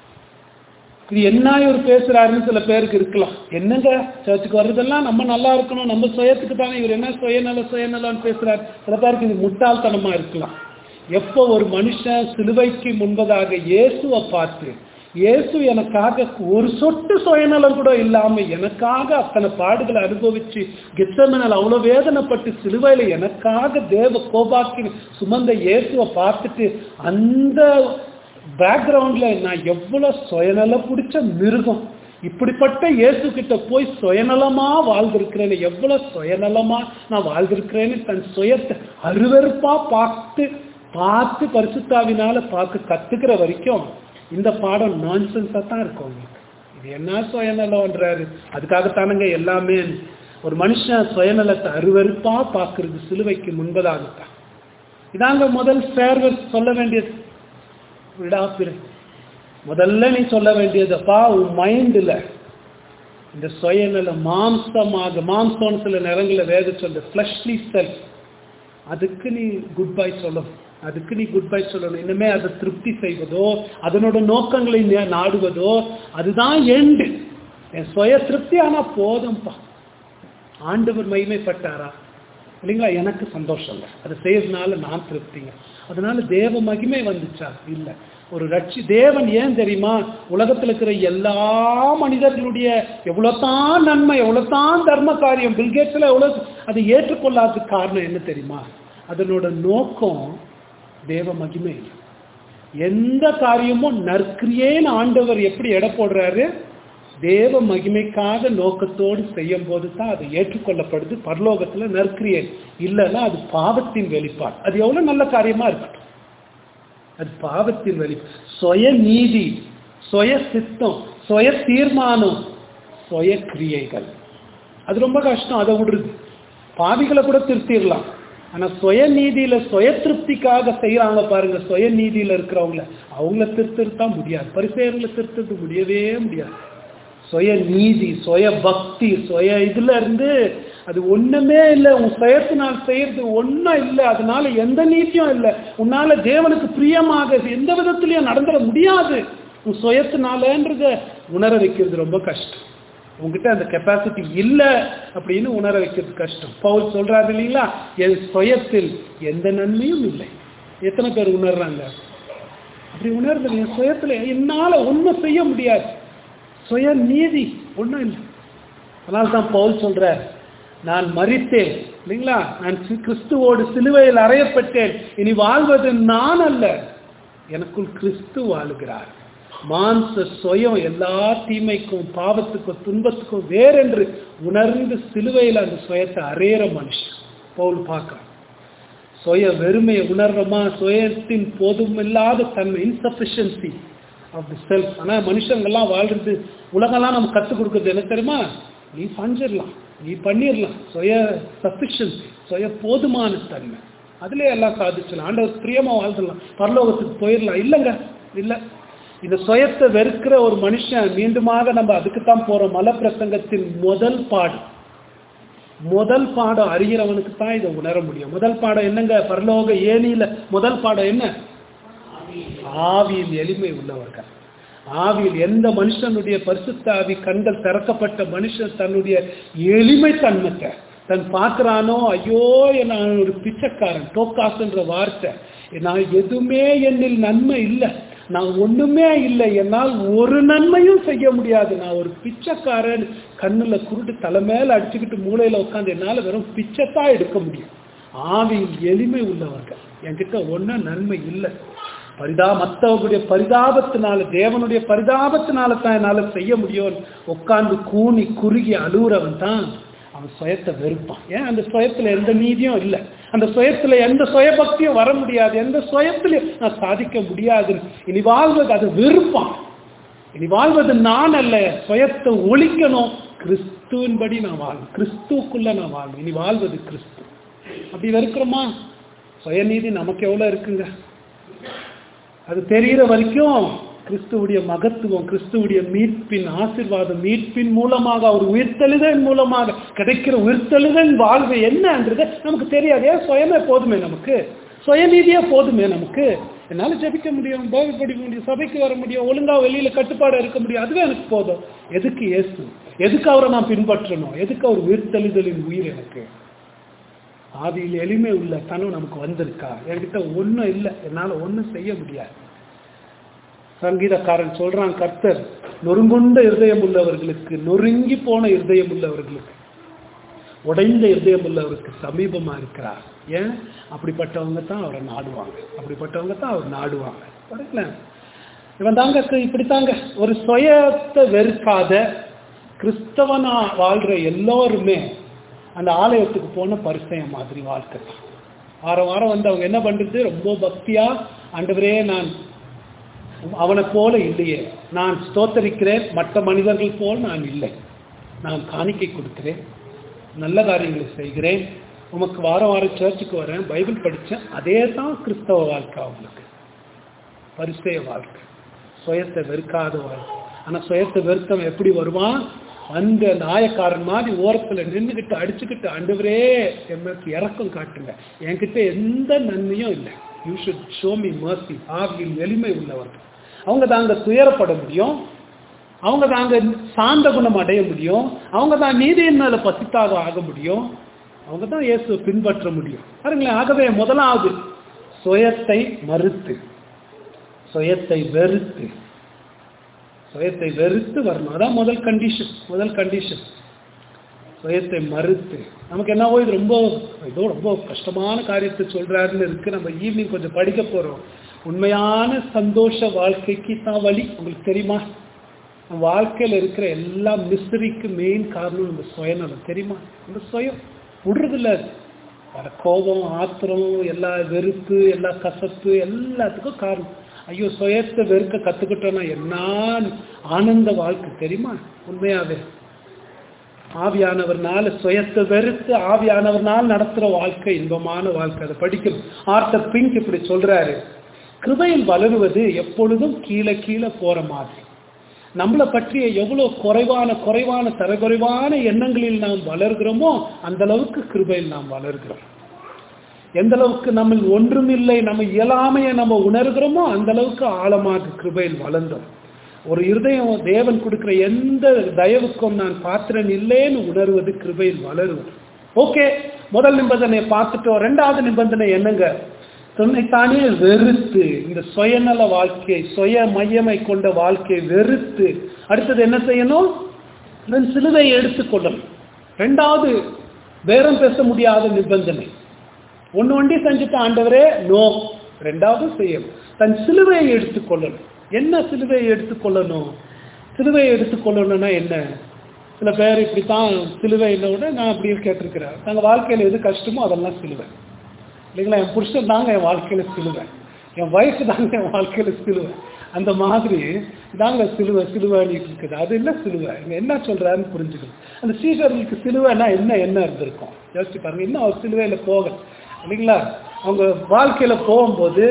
இது என்ன இவர் பேசுறாருன்னு சில பேருக்கு இருக்கலாம் என்னங்க சர்ச்சுக்கு வர்றதெல்லாம் நம்ம நல்லா இருக்கணும் நம்ம சுயத்துக்கு தானே இவர் என்ன சுயநல சுயநலம்னு பேசுறாரு சில பேருக்கு இது முட்டாள்தனமா இருக்கலாம் எப்போ ஒரு மனுஷன் சிலுவைக்கு முன்பதாக இயேசுவை பார்த்து இயேசு எனக்காக ஒரு சொட்டு சுயநலம் கூட இல்லாம எனக்காக அத்தனை பாடுகளை அனுபவிச்சு கெத்தமனால் அவ்வளவு வேதனைப்பட்டு சிலுவையில எனக்காக தேவ கோபாக்கி சுமந்த இயேசுவை பார்த்துட்டு அந்த பேக்ரவுண்ட்ல நான் எவ்வளவு சுயநல பிடிச்ச மிருகம் இப்படிப்பட்ட இயேசு கிட்ட போய் சுயநலமா வாழ்ந்திருக்கிறேன்னு எவ்வளவு சுயநலமா நான் வாழ்ந்திருக்கிறேன்னு தன் சுயத்தை அருவருப்பா பார்த்து பார்த்து பரிசுத்தாவினால பார்க்க கத்துக்கிற வரைக்கும் இந்த பாடம் நான்சென்ஸா தான் இருக்கும் உங்களுக்கு இது என்ன சுயநலம்ன்றாரு அதுக்காகத்தானுங்க எல்லாமே ஒரு மனுஷன் சுயநலத்தை அருவருப்பா பார்க்கறது சிலுவைக்கு முன்பதாகத்தான் இதாங்க முதல் ஃபேர்வெல் சொல்ல வேண்டியது விடாப்பிரு முதல்ல நீ சொல்ல வேண்டியதப்பா உன் மைண்டில் இந்த சுயநல மாம்சமாக மாம்சம்னு சில நேரங்களில் வேத சொல்ற ஃப்ளஷ்லி செல்ஃப் அதுக்கு நீ குட் பை சொல்லணும் அதுக்கு நீ குட் பை சொல்லணும் இனிமே அதை திருப்தி செய்வதோ அதனோட நோக்கங்களை நே- நாடுவதோ அதுதான் எண்டு என் சுய திருப்தி ஆனா போதும்பா ஆண்டவர் மகிமைப்பட்டாரா இல்லைங்களா எனக்கு சந்தோஷம் இல்லை அதை செய்யறதுனால நான் திருப்திங்க அதனால தேவ மகிமை வந்துச்சா இல்ல ஒரு ரட்சி தேவன் ஏன் தெரியுமா உலகத்துல இருக்கிற எல்லா மனிதர்களுடைய எவ்வளவுதான் நன்மை எவ்வளவுதான் தர்ம காரியம் பில்கேட்ஸ்ல எவ்வளவு அதை ஏற்றுக்கொள்ளாததுக்கு காரணம் என்ன தெரியுமா அதனோட நோக்கம் தேவ மகிமை இல்லை எந்த காரியமும் நற்கிரியேன்னு ஆண்டவர் எப்படி எடை போடுறாரு தேவ மகிமைக்காக நோக்கத்தோடு செய்யும் போது தான் அது ஏற்றுக்கொள்ளப்படுது பரலோகத்துல நற்கிரியை இல்லைன்னா அது பாவத்தின் வெளிப்பாடு அது எவ்வளவு நல்ல காரியமா இருக்கட்டும் அது பாவத்தின் வெளி சுய நீதி சுய சித்தம் சுய தீர்மானம் சுய கிரியைகள் அது ரொம்ப கஷ்டம் அதை விடுறது பாவிகளை கூட திருத்திடலாம் ஆனா சுய நீதியில சுய திருப்திக்காக செய்யறாங்க பாருங்க சுய நீதியில இருக்கிறவங்கள அவங்கள திருத்திருத்தான் முடியாது பரிசெயர்களை திருத்தது முடியவே முடியாது சுய நீதி சுய பக்தி சுய இதுல இருந்து அது ஒண்ணுமே இல்லை உன் சுயத்தினால் செய்யறது ஒண்ணும் இல்லை அதனால எந்த நீதியும் இல்லை உன்னால தேவனுக்கு பிரியமாக எந்த விதத்திலையும் நடந்துட முடியாது உன் சுயத்தினாலன்றத உணர வைக்கிறது ரொம்ப கஷ்டம் உங்ககிட்ட அந்த கெப்பாசிட்டி இல்லை அப்படின்னு உணர வைக்கிறது கஷ்டம் பவுல் சொல்றாரு இல்லைங்களா என் சுயத்தில் எந்த நன்மையும் இல்லை எத்தனை பேர் உணர்றாங்க அப்படி உணர்றது என் சுயத்துல என்னால ஒண்ணும் செய்ய முடியாது சுய நீதி ஒண்ணும் இல்லை அதனால தான் பவுல் சொல்றார் நான் மரித்தேன் இல்லைங்களா நான் சி- கிறிஸ்துவோடு சிலுவையில் அறையப்பட்டேன் இனி வாழ்வது நான் அல்ல எனக்குள் கிறிஸ்து வாழுகிறார் மாம்ச சுயம் எல்லா தீமைக்கும் பாவத்துக்கும் துன்பத்துக்கும் வேறென்று உணர்ந்து சிலுவையில் அந்த சுயத்தை அறையிற மனுஷன் பவுல் பார்க்கலாம் சுய வெறுமையை உணர்றோமா சுயத்தின் போதுமில்லாத தன்மை இன்சஃபிஷியன்சி ஆஃப் தி செல்ஃப் ஆனால் மனுஷங்கள்லாம் வாழ்றது உலகம்லாம் நம்ம கற்றுக் கொடுக்குறது என்ன தெரியுமா நீ பஞ்சிடலாம் நீ பண்ணிடலாம் சுய சஃபிஷியன்சி சுய போதுமான தன்மை அதிலே எல்லாம் சாதிச்சலாம் ஆண்டவர் பிரியமா வாழ்ந்துடலாம் பரலோகத்துக்கு போயிடலாம் இல்லைங்க இல்லை இந்த சுயத்தை வெறுக்கிற ஒரு மனுஷன் மீண்டுமாக நம்ம அதுக்கு தான் போறோம் மல பிரசங்கத்தின் முதல் பாடு முதல் பாடம் அறிகிறவனுக்கு தான் இதை உணர முடியும் முதல் பாடம் என்னங்க பரலோக ஏனியில முதல் பாடம் என்ன ஆவியில் எளிமை உள்ளவர்கள் ஆவியில் எந்த மனுஷனுடைய பரிசுத்த ஆவி கண்கள் திறக்கப்பட்ட மனுஷன் தன்னுடைய எளிமை தன்மத்தை தன் பார்க்கறானோ ஐயோ நான் ஒரு பிச்சைக்காரன் டோக்காசுன்ற வார்த்தை நான் எதுவுமே என்னில் நன்மை இல்லை நான் ஒண்ணுமே இல்லை என்னால் ஒரு நன்மையும் செய்ய முடியாது நான் ஒரு பிச்சைக்காரன் கண்ணுல குருட்டு தலை மேல அடிச்சுக்கிட்டு மூளையில உட்காந்து என்னால வெறும் பிச்சைத்தான் எடுக்க முடியும் ஆவியில் எளிமை உள்ளவர்கள் என்கிட்ட ஒன்றும் நன்மை இல்லை பரிதா மற்றவர்களுடைய பரிதாபத்தினால தேவனுடைய பரிதாபத்தினால தான் என்னால செய்ய முடியும் உட்கார்ந்து கூனி குறுகி அழுகுறவன் தான் அவன் சுயத்தை வெறுப்பான் ஏன் அந்த சுயத்துல எந்த நீதியும் இல்லை அந்த சுயத்துல எந்த சுயபக்தியும் வர முடியாது எந்த சுயத்திலையும் நான் சாதிக்க முடியாது இனி வாழ்வது அது வெறுப்பான் இனி வாழ்வது நான் அல்ல சுயத்தை ஒழிக்கணும் கிறிஸ்துவின்படி நான் வாழணும் கிறிஸ்துவுக்குள்ள நான் வாழணும் இனி வாழ்வது கிறிஸ்து அப்படி வெறுக்கிறோமா சுயநீதி நமக்கு எவ்வளவு இருக்குங்க அது தெரிகிற வரைக்கும் கிறிஸ்துவுடைய மகத்துவம் கிறிஸ்துவுடைய மீட்பின் ஆசீர்வாதம் மீட்பின் மூலமாக அவர் உயிர்த்தெழுதல் மூலமாக கிடைக்கிற உயிர்த்தெழுதல் வாழ்வு என்னன்றது நமக்கு தெரியாது ஏன் சுயமே போதுமே நமக்கு சுயநீதியே போதுமே நமக்கு என்னால ஜெபிக்க முடியும் போக படிக்க முடியும் சபைக்கு வர முடியும் ஒழுங்கா வெளியில கட்டுப்பாடு இருக்க முடியும் அதுவே எனக்கு போதும் எதுக்கு இயேசு எதுக்கு அவரை நான் பின்பற்றணும் எதுக்கு அவர் உயிர்த்தெழுதலின் உயிர் எனக்கு ஆதியில் எளிமை உள்ள தனம் நமக்கு வந்திருக்கா என்கிட்ட ஒன்றும் இல்லை என்னால் ஒன்றும் செய்ய முடியாது சங்கீதக்காரன் சொல்றான் கர்த்தர் நொறுங்குண்ட இருதயம் உள்ளவர்களுக்கு நொறுங்கி போன இருதயம் உள்ளவர்களுக்கு உடைந்த இருதயம் உள்ளவருக்கு சமீபமா இருக்கிறார் ஏன் அப்படிப்பட்டவங்க தான் அவரை நாடுவாங்க அப்படிப்பட்டவங்க தான் அவர் நாடுவாங்க பாருங்களேன் இவன் தாங்க இப்படித்தாங்க ஒரு சுயத்தை வெறுக்காத கிறிஸ்தவனா வாழ்ற எல்லோருமே அந்த ஆலயத்துக்கு போன பரிசயம் மாதிரி வாழ்க்கை தான் வாரம் வாரம் வந்து அவங்க என்ன பண்றது ரொம்ப பக்தியா ஆண்டவரே நான் அவனை போல இல்லையே நான் ஸ்தோத்தரிக்கிறேன் மற்ற மனிதர்கள் போல் நான் இல்லை நான் காணிக்கை கொடுக்கிறேன் நல்ல காரியங்களை செய்கிறேன் உமக்கு வாரம் வாரம் சர்ச்சுக்கு வரேன் பைபிள் படித்தேன் அதே தான் கிறிஸ்தவ வாழ்க்கை அவங்களுக்கு பரிசெய வாழ்க்கை சுயத்தை வெறுக்காத வாழ்க்கை ஆனால் சுயத்தை வெறுத்தவன் எப்படி வருவான் அந்த நாயக்காரன் மாதிரி ஓரத்தில் நின்றுக்கிட்டு அடிச்சுக்கிட்டு ஆண்டவரே எங்களுக்கு இறக்கம் காட்டுங்க என்கிட்ட எந்த நன்மையும் இல்லை you should show me mercy ஆவியில் எளிமை உள்ளவர்கள் அவங்க தாங்க துயரப்பட முடியும் அவங்க தாங்க சாந்த குணம் அடைய முடியும் அவங்க தான் நீதியின் மேல பசித்தாக ஆக முடியும் அவங்க தான் இயேசுவை பின்பற்ற முடியும் பாருங்களேன் ஆகவே முதலாவது சுயத்தை மறுத்து சுயத்தை வெறுத்து சுயத்தை வெறுத்து வரணும் அதான் முதல் கண்டிஷன் முதல் கண்டிஷன் சுயத்தை மறுத்து நமக்கு என்னவோ இது ரொம்ப ஏதோ ரொம்ப கஷ்டமான காரியத்தை சொல்றாருன்னு இருக்கு நம்ம ஈவினிங் கொஞ்சம் படிக்க போறோம் உண்மையான சந்தோஷ வாழ்க்கைக்கு தான் வழி உங்களுக்கு தெரியுமா நம்ம வாழ்க்கையில் இருக்கிற எல்லா மிஸ்ரிக்கு மெயின் காரணம் நம்ம சுயநலம் தெரியுமா நம்ம சுயம் விடுறதில்ல வர கோபம் ஆத்திரம் எல்லா வெறுப்பு எல்லா கசப்பு எல்லாத்துக்கும் காரணம் ஐயோ சுயத்தை வெறுக்க கத்துக்கிட்டோம்னா என்ன ஆனந்த வாழ்க்கை தெரியுமா உண்மையாவே ஆவியானவர்னால சுயத்தை வெறுத்து ஆவியானவர்னால் நடத்துற வாழ்க்கை இன்பமான வாழ்க்கை அதை படிக்கணும் ஆர்த்தர் பிங்க் இப்படி சொல்றாரு கிருபையில் வளருவது எப்பொழுதும் கீழே கீழே போற மாதிரி நம்மளை பற்றிய எவ்வளவு குறைவான குறைவான தரக்குறைவான எண்ணங்களில் நாம் வளர்கிறோமோ அந்த அளவுக்கு கிருபையில் நாம் வளர்கிறோம் எந்த அளவுக்கு நம்ம ஒன்றுமில்லை நம்ம இயலாமையை நம்ம உணர்கிறோமோ அந்த அளவுக்கு ஆழமாக கிருபையில் வளர்ந்தோம் ஒரு இருதயம் தேவன் கொடுக்கிற எந்த தயவுக்கும் நான் பாத்திரன் இல்லைன்னு உணர்வது கிருபையில் வளருவது ஓகே முதல் நிபந்தனையை பார்த்துட்டோம் ரெண்டாவது நிபந்தனை என்னங்க தன்னைத்தானே வெறுத்து இந்த சுயநல வாழ்க்கை சுய மையமை கொண்ட வாழ்க்கையை வெறுத்து அடுத்தது என்ன செய்யணும் தன் சிலுவையை எடுத்துக்கொள்ளணும் ரெண்டாவது பேரம் பேச முடியாத நிபந்தனை ஒன்று ஒண்டி செஞ்சுட்டு ஆண்டவரே நோ ரெண்டாவது செய்யணும் தன் சிலுவையை எடுத்துக்கொள்ளணும் என்ன சிலுவையை எடுத்துக்கொள்ளணும் சிலுவையை எடுத்துக்கொள்ளணும்னா என்ன சில பேர் இப்படித்தான் சிலுவையில் விட நான் அப்படியே கேட்டிருக்கிறேன் தங்கள் வாழ்க்கையில் எது கஷ்டமோ அதெல்லாம் சிலுவை இல்லைங்களா என் புருஷன் தாங்க என் வாழ்க்கையில் சிலுவை என் வயசு தாங்க என் வாழ்க்கையில் சிலுவை அந்த மாதிரி தாங்க சிலுவை சிலுவைன்னு இருக்குது அது இல்லை சிலுவை இங்க என்ன சொல்றாருன்னு புரிஞ்சுக்கணும் அந்த சீசர்களுக்கு சிலுவைனா என்ன என்ன இருந்திருக்கும் யோசிச்சு பாருங்க இன்னும் அவர் சிலுவையில் போகல இல்லைங்களா அவங்க வாழ்க்கையில போகும்போது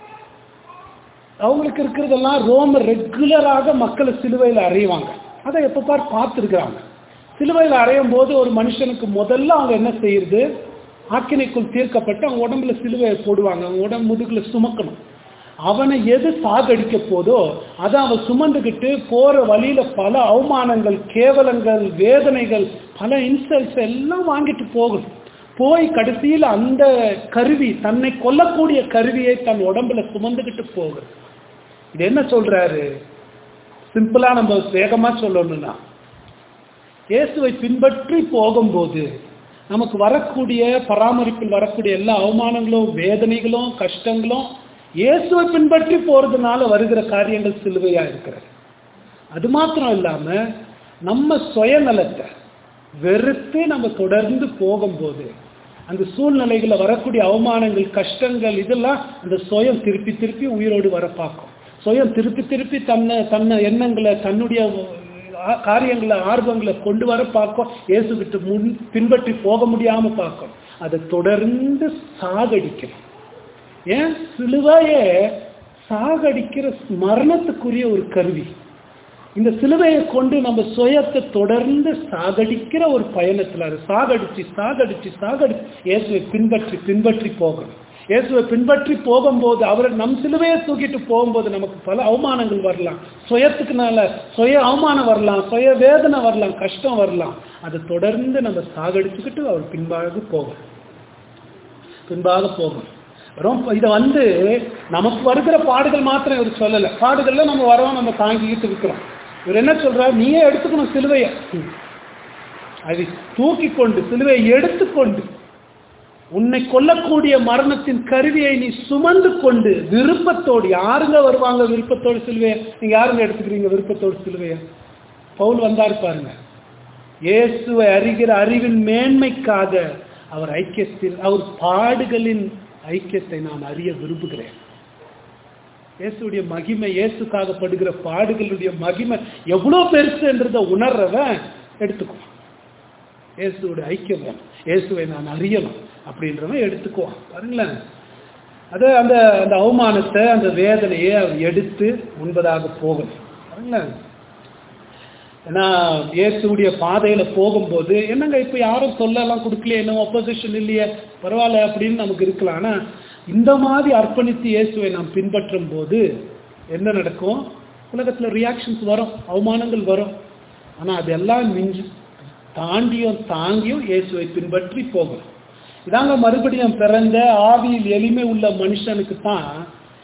அவங்களுக்கு இருக்கிறதெல்லாம் ரோம ரெகுலராக மக்களை சிலுவையில் அறையுவாங்க அதை எப்போ பார் பார்த்துருக்குறாங்க சிலுவையில் அறையும் போது ஒரு மனுஷனுக்கு முதல்ல அவங்க என்ன செய்யுது ஆக்கினைக்குள் தீர்க்கப்பட்டு அவங்க உடம்புல சிலுவையை போடுவாங்க அவங்க உடம்பு முதுகுல சுமக்கணும் அவனை எது சாகடிக்க போதோ அதை அவன் சுமந்துக்கிட்டு போற வழியில பல அவமானங்கள் கேவலங்கள் வேதனைகள் பல இன்சல்ட்ஸ் எல்லாம் வாங்கிட்டு போகணும் போய் கடைசியில் அந்த கருவி தன்னை கொல்லக்கூடிய கருவியை தன் உடம்புல சுமந்துக்கிட்டு போகுது இது என்ன சொல்றாரு சிம்பிளா நம்ம வேகமா சொல்லணும்னா இயேசுவை பின்பற்றி போகும்போது நமக்கு வரக்கூடிய பராமரிப்பில் வரக்கூடிய எல்லா அவமானங்களும் வேதனைகளும் கஷ்டங்களும் இயேசுவை பின்பற்றி போறதுனால வருகிற காரியங்கள் சிலுவையா இருக்கிறது அது மாத்திரம் இல்லாம நம்ம சுயநலத்தை வெறுத்து நம்ம தொடர்ந்து போகும்போது அந்த சூழ்நிலைகளை வரக்கூடிய அவமானங்கள் கஷ்டங்கள் இதெல்லாம் அந்த சுயம் திருப்பி திருப்பி உயிரோடு வர பார்க்கும் சுயம் திருப்பி திருப்பி தன்னை தன்னை எண்ணங்களை தன்னுடைய ஆ- காரியங்களை ஆர்வங்களை கொண்டு வர பார்க்கும் இயேசுகிட்ட முன் பின்பற்றி போக முடியாம பார்க்கும் அதை தொடர்ந்து சாகடிக்கணும் ஏன் சிலுவையே சாகடிக்கிற மரணத்துக்குரிய ஒரு கருவி இந்த சிலுவையை கொண்டு நம்ம சுயத்தை தொடர்ந்து சாகடிக்கிற ஒரு பயணத்துல அது சாகடிச்சு சாகடிச்சு சாகடிச்சு இயேசுவை பின்பற்றி பின்பற்றி போகணும் இயேசுவை பின்பற்றி போகும்போது அவர் நம் சிலுவையை தூக்கிட்டு போகும்போது நமக்கு பல அவமானங்கள் வரலாம் சுயத்துக்குனால சுய அவமானம் வரலாம் சுய வேதனை வரலாம் கஷ்டம் வரலாம் அதை தொடர்ந்து நம்ம சாகடிச்சுக்கிட்டு அவர் பின்பாக போகணும் பின்பாக போகும் ரொம்ப இதை வந்து நமக்கு வருகிற பாடுகள் மாத்திரம் இவர் சொல்லலை பாடுகள்ல நம்ம வரோம் நம்ம தாங்கிக்கிட்டு இருக்கிறோம் இவர் என்ன சொல்றாரு நீயே எடுத்துக்கணும் சிலுவையை அதை தூக்கி கொண்டு சிலுவையை எடுத்துக்கொண்டு உன்னை கொல்லக்கூடிய மரணத்தின் கருவியை நீ சுமந்து கொண்டு விருப்பத்தோடு யாருங்க வருவாங்க விருப்பத்தோடு சிலுவையை நீங்க யாருங்க எடுத்துக்கிறீங்க விருப்பத்தோடு சிலுவையை பவுல் வந்தாரு பாருங்க இயேசுவை அறிகிற அறிவின் மேன்மைக்காக அவர் ஐக்கியத்தில் அவர் பாடுகளின் ஐக்கியத்தை நான் அறிய விரும்புகிறேன் இயேசுடைய மகிமை இயேசுக்காக படுகிற பாடுகளுடைய மகிமை எவ்வளோ பெருசுன்றதை உணர்றவன் எடுத்துக்குவான் இயேசுடைய ஐக்கியம் வேணும் இயேசுவை நான் அறியணும் அப்படின்றவன் எடுத்துக்குவான் பாருங்களேன் அது அந்த அந்த அவமானத்தை அந்த வேதனையை அவர் எடுத்து முன்பதாக போகணும் பாருங்களேன் ஏன்னா இயேசுடைய பாதையில போகும்போது என்னங்க இப்ப யாரும் சொல்லலாம் கொடுக்கலையே என்ன ஒப்போசிஷன் இல்லையே பரவாயில்ல அப்படின்னு நமக்கு இருக்கலாம் ஆனா இந்த மாதிரி அர்ப்பணித்து இயேசுவை நாம் பின்பற்றும் போது என்ன நடக்கும் உலகத்துல ரியாக்ஷன்ஸ் வரும் அவமானங்கள் வரும் ஆனா அதெல்லாம் மிஞ்சி தாண்டியும் தாங்கியும் இயேசுவை பின்பற்றி போகணும் இதாங்க மறுபடியும் பிறந்த ஆவியில் எளிமை உள்ள மனுஷனுக்கு தான்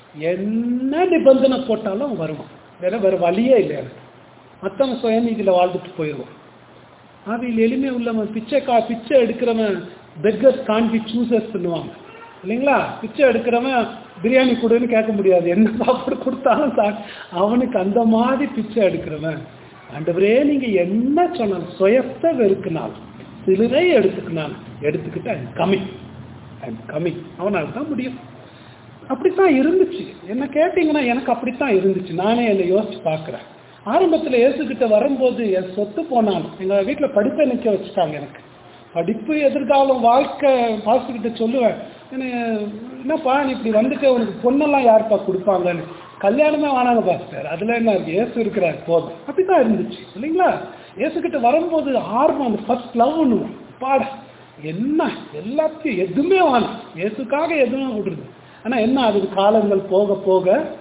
என்ன நிபந்தனை போட்டாலும் வருவான் வேற வேற வழியே இல்லை எனக்கு மற்றவங்க சுயநீதியில் வாழ்ந்துட்டு போயிடுவான் ஆவியில் எளிமை உள்ளவன் பிச்சை கா பிச்சை எடுக்கிறவன் பெக்கர்ஸ் கான் பி சூசர்ஸ் பண்ணுவாங்க இல்லைங்களா பிச்சை எடுக்கிறவன் பிரியாணி கொடுன்னு கேட்க முடியாது என்ன சாப்பாடு கொடுத்தாலும் சா அவனுக்கு அந்த மாதிரி பிச்சை எடுக்கிறவன் ஆண்டவரே நீங்க என்ன சொன்னாலும் சுயத்தை வெறுக்கினாலும் சிலுவை எடுத்துக்கினாலும் எடுத்துக்கிட்டு ஐம் கமிங் ஐம் கமிங் அவனால் தான் முடியும் அப்படித்தான் இருந்துச்சு என்ன கேட்டீங்கன்னா எனக்கு அப்படித்தான் இருந்துச்சு நானே என்னை யோசிச்சு பார்க்குறேன் ஆரம்பத்தில் இயேசுகிட்ட வரும்போது என் சொத்து போனாலும் எங்கள் வீட்டில் படிப்பை நிற்க வச்சுட்டாங்க எனக்கு படிப்பு எதிர்காலம் வாழ்க்கை பாஸ்கிட்ட சொல்லுவேன் என்ன என்னப்பா நீ இப்படி வந்துட்டு உனக்கு பொண்ணெல்லாம் யாருப்பா கொடுப்பாங்கன்னு கல்யாணமே வேணாங்க பாஸ்டர் அதில் என்ன இருக்கு இயேசு இருக்கிறார் போதும் அப்படித்தான் இருந்துச்சு இல்லைங்களா இயேசுகிட்ட வரும்போது ஆர்வம் அந்த ஃபர்ஸ்ட் லவ்னு பாட என்ன எல்லாத்தையும் எதுவுமே வேணாம் இயேசுக்காக எதுவுமே விடுறது ஆனால் என்ன அதுக்கு காலங்கள் போக போக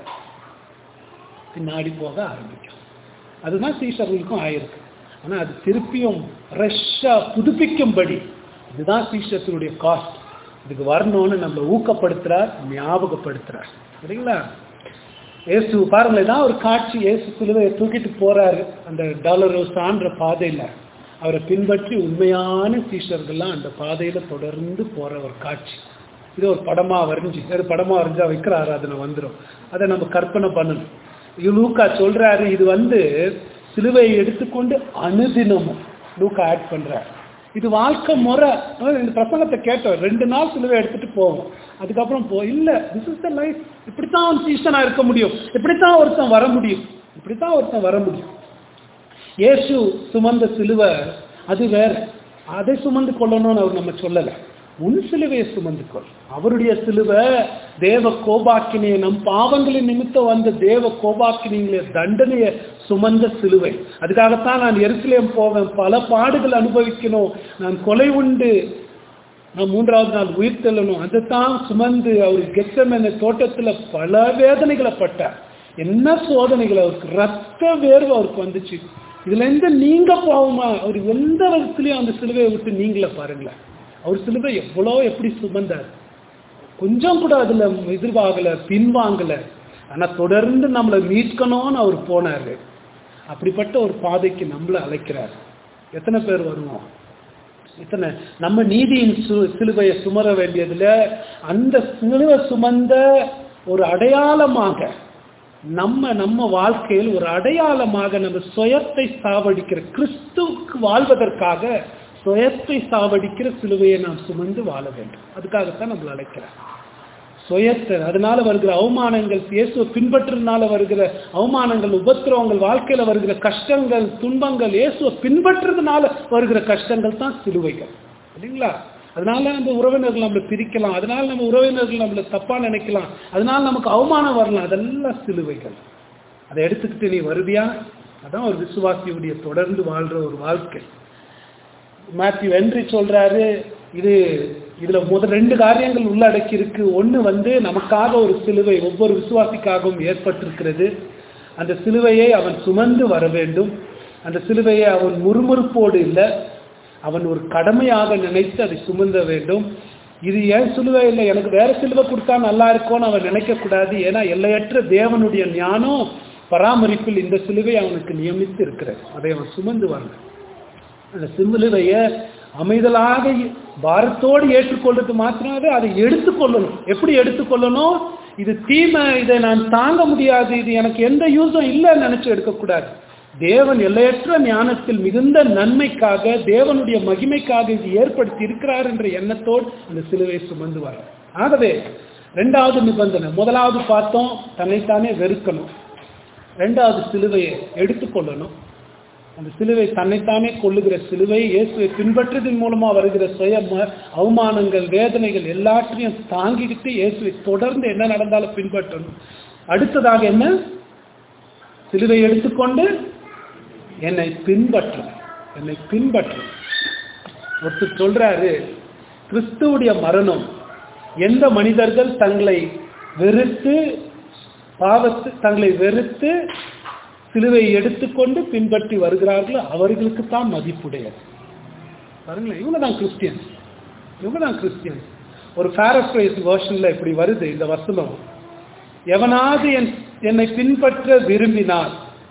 பின்னாடி போக ஆரம்பிக்கும் அதுதான் சீஷர்களுக்கும் ஆயிருக்கு ஆனால் அது திருப்பியும் ஃப்ரெஷ்ஷாக புதுப்பிக்கும்படி இதுதான் சீஷத்தினுடைய காஸ்ட் இதுக்கு வரணும்னு நம்ம ஊக்கப்படுத்துறார் ஞாபகப்படுத்துறார் சரிங்களா இயேசு பாருங்களேன் தான் ஒரு காட்சி இயேசு சிலுவையை தூக்கிட்டு போறாரு அந்த டாலரோசான்ற பாதையில அவரை பின்பற்றி உண்மையான சீஷர்கள்லாம் அந்த பாதையில தொடர்ந்து போற ஒரு காட்சி இது ஒரு படமா வரைஞ்சி ஒரு படமா வரைஞ்சா வைக்கிற ஆராதனை வந்துடும் அதை நம்ம கற்பனை பண்ணணும் இது லூக்கா சொல்றாரு இது வந்து சிலுவையை எடுத்துக்கொண்டு அனுதினமும் லூக்கா ஆட் பண்றாரு இது வாழ்க்கை முறை அதாவது இந்த பிரசங்கத்தை கேட்டோம் ரெண்டு நாள் சிலுவை எடுத்துட்டு போவோம் அதுக்கப்புறம் போ இல்ல திஸ் இஸ் த லைஃப் இப்படித்தான் அவன் சீசனா இருக்க முடியும் இப்படித்தான் ஒருத்தன் வர முடியும் இப்படித்தான் ஒருத்தன் வர முடியும் இயேசு சுமந்த சிலுவை அது வேற அதை சுமந்து கொள்ளணும்னு அவர் நம்ம சொல்லல உன் சிலுவையை சுமந்து கொள் அவருடைய சிலுவை தேவ கோபாக்கினியை நம் பாவங்களின் நிமித்தம் வந்த தேவ கோபாக்கினிய தண்டனையை சுமந்த சிலுவை அதுக்காகத்தான் நான் எருசலேம் போவேன் பல பாடுகள் அனுபவிக்கணும் நான் கொலை உண்டு நான் மூன்றாவது நாள் உயிர் தெல்லணும் அதைத்தான் சுமந்து அவர் கெச்சமென தோட்டத்துல பல வேதனைகளை பட்டார் என்ன சோதனைகள் அவருக்கு ரத்த வேர்வு அவருக்கு வந்துச்சு இதுல இருந்து நீங்க போகுமா அவர் எந்த விதத்துலயும் அந்த சிலுவையை விட்டு நீங்கள பாருங்களேன் அவர் சிலுவை எவ்வளோ எப்படி சுமந்தார் கொஞ்சம் கூட அதுல எதிர்வாகல பின்வாங்கல ஆனா தொடர்ந்து நம்மளை மீட்கணும்னு அவர் போனாரு அப்படிப்பட்ட ஒரு பாதைக்கு நம்மளை அழைக்கிறார் எத்தனை பேர் வருவோம் இத்தனை நம்ம நீதியின் சு சிலுவையை சுமர வேண்டியதுல அந்த சிலுவை சுமந்த ஒரு அடையாளமாக நம்ம நம்ம வாழ்க்கையில் ஒரு அடையாளமாக நம்ம சுயத்தை சாவடிக்கிற கிறிஸ்துவுக்கு வாழ்வதற்காக சுயத்தை சாவடிக்கிற சிலுவையை நாம் சுமந்து வாழ வேண்டும் அதுக்காகத்தான் நம்மளை அழைக்கிறார் சுயத்தை அதனால வருகிற அவமானங்கள் இயேசுவை பின்பற்றுறதுனால வருகிற அவமானங்கள் உபத்திரவங்கள் வாழ்க்கையில வருகிற கஷ்டங்கள் துன்பங்கள் இயேசுவை பின்பற்றுறதுனால வருகிற கஷ்டங்கள் தான் சிலுவைகள் இல்லைங்களா அதனால நம்ம உறவினர்கள் நம்மளை பிரிக்கலாம் அதனால நம்ம உறவினர்கள் நம்மளை தப்பா நினைக்கலாம் அதனால நமக்கு அவமானம் வரலாம் அதெல்லாம் சிலுவைகள் அதை எடுத்துக்கிட்டு நீ வருவியா அதான் ஒரு விசுவாசியுடைய தொடர்ந்து வாழ்ற ஒரு வாழ்க்கை மேத்யூ வென்றி சொல்றாரு இது இதுல முதல் ரெண்டு காரியங்கள் உள்ளடக்கி இருக்கு ஒண்ணு வந்து நமக்காக ஒரு சிலுவை ஒவ்வொரு விசுவாசிக்காகவும் ஏற்பட்டிருக்கிறது அந்த சிலுவையை அவன் சுமந்து வர வேண்டும் அந்த சிலுவையை அவன் முறுமுறுப்போடு இல்லை அவன் ஒரு கடமையாக நினைத்து அதை சுமந்த வேண்டும் இது ஏன் சிலுவை இல்லை எனக்கு வேற சிலுவை கொடுத்தா நல்லா இருக்கும்னு அவன் நினைக்க கூடாது ஏன்னா எல்லையற்ற தேவனுடைய ஞானம் பராமரிப்பில் இந்த சிலுவை அவனுக்கு நியமித்து இருக்கிறது அதை அவன் சுமந்து வரணும் அந்த சிலுவைய அமைதலாக பாரத்தோடு ஏற்றுக்கொள்றது மாத்திரமே அதை எடுத்துக்கொள்ளணும் எப்படி எடுத்துக்கொள்ளணும் இது தீமை இதை நான் தாங்க முடியாது இது எனக்கு எந்த யூஸும் இல்லைன்னு நினைச்சு எடுக்கக்கூடாது தேவன் எல்லையற்ற ஞானத்தில் மிகுந்த நன்மைக்காக தேவனுடைய மகிமைக்காக இது ஏற்படுத்தி இருக்கிறார் என்ற எண்ணத்தோடு அந்த சிலுவை சுமந்து வர ஆகவே ரெண்டாவது நிபந்தனை முதலாவது பார்த்தோம் தன்னைத்தானே வெறுக்கணும் ரெண்டாவது சிலுவையை எடுத்துக்கொள்ளணும் அந்த சிலுவை தன்னைத்தானே கொள்ளுகிற சிலுவை இயேசுவை பின்பற்றதன் மூலமா வருகிற சுய ம- அவமானங்கள் வேதனைகள் எல்லாற்றையும் தாங்கிக்கிட்டு இயேசுவை தொடர்ந்து என்ன நடந்தாலும் பின்பற்றணும் அடுத்ததாக என்ன சிலுவை எடுத்துக்கொண்டு என்னை பின்பற்றும் என்னை பின்பற்றும் ஒருத்தர் சொல்றாரு கிறிஸ்துவுடைய மரணம் எந்த மனிதர்கள் தங்களை வெறுத்து பாவத்து தங்களை வெறுத்து சிலுவையை எடுத்துக்கொண்டு பின்பற்றி வருகிறார்களோ அவர்களுக்கு தான் மதிப்புடையது பாருங்களேன் இவங்க தான் கிறிஸ்டியன்ஸ் இவங்க தான் கிறிஸ்டியன்ஸ் ஒரு பேரப்ரைஸ் வேர்ஷன்ல இப்படி வருது இந்த வசனம் எவனாவது என் என்னை பின்பற்ற விரும்பினால்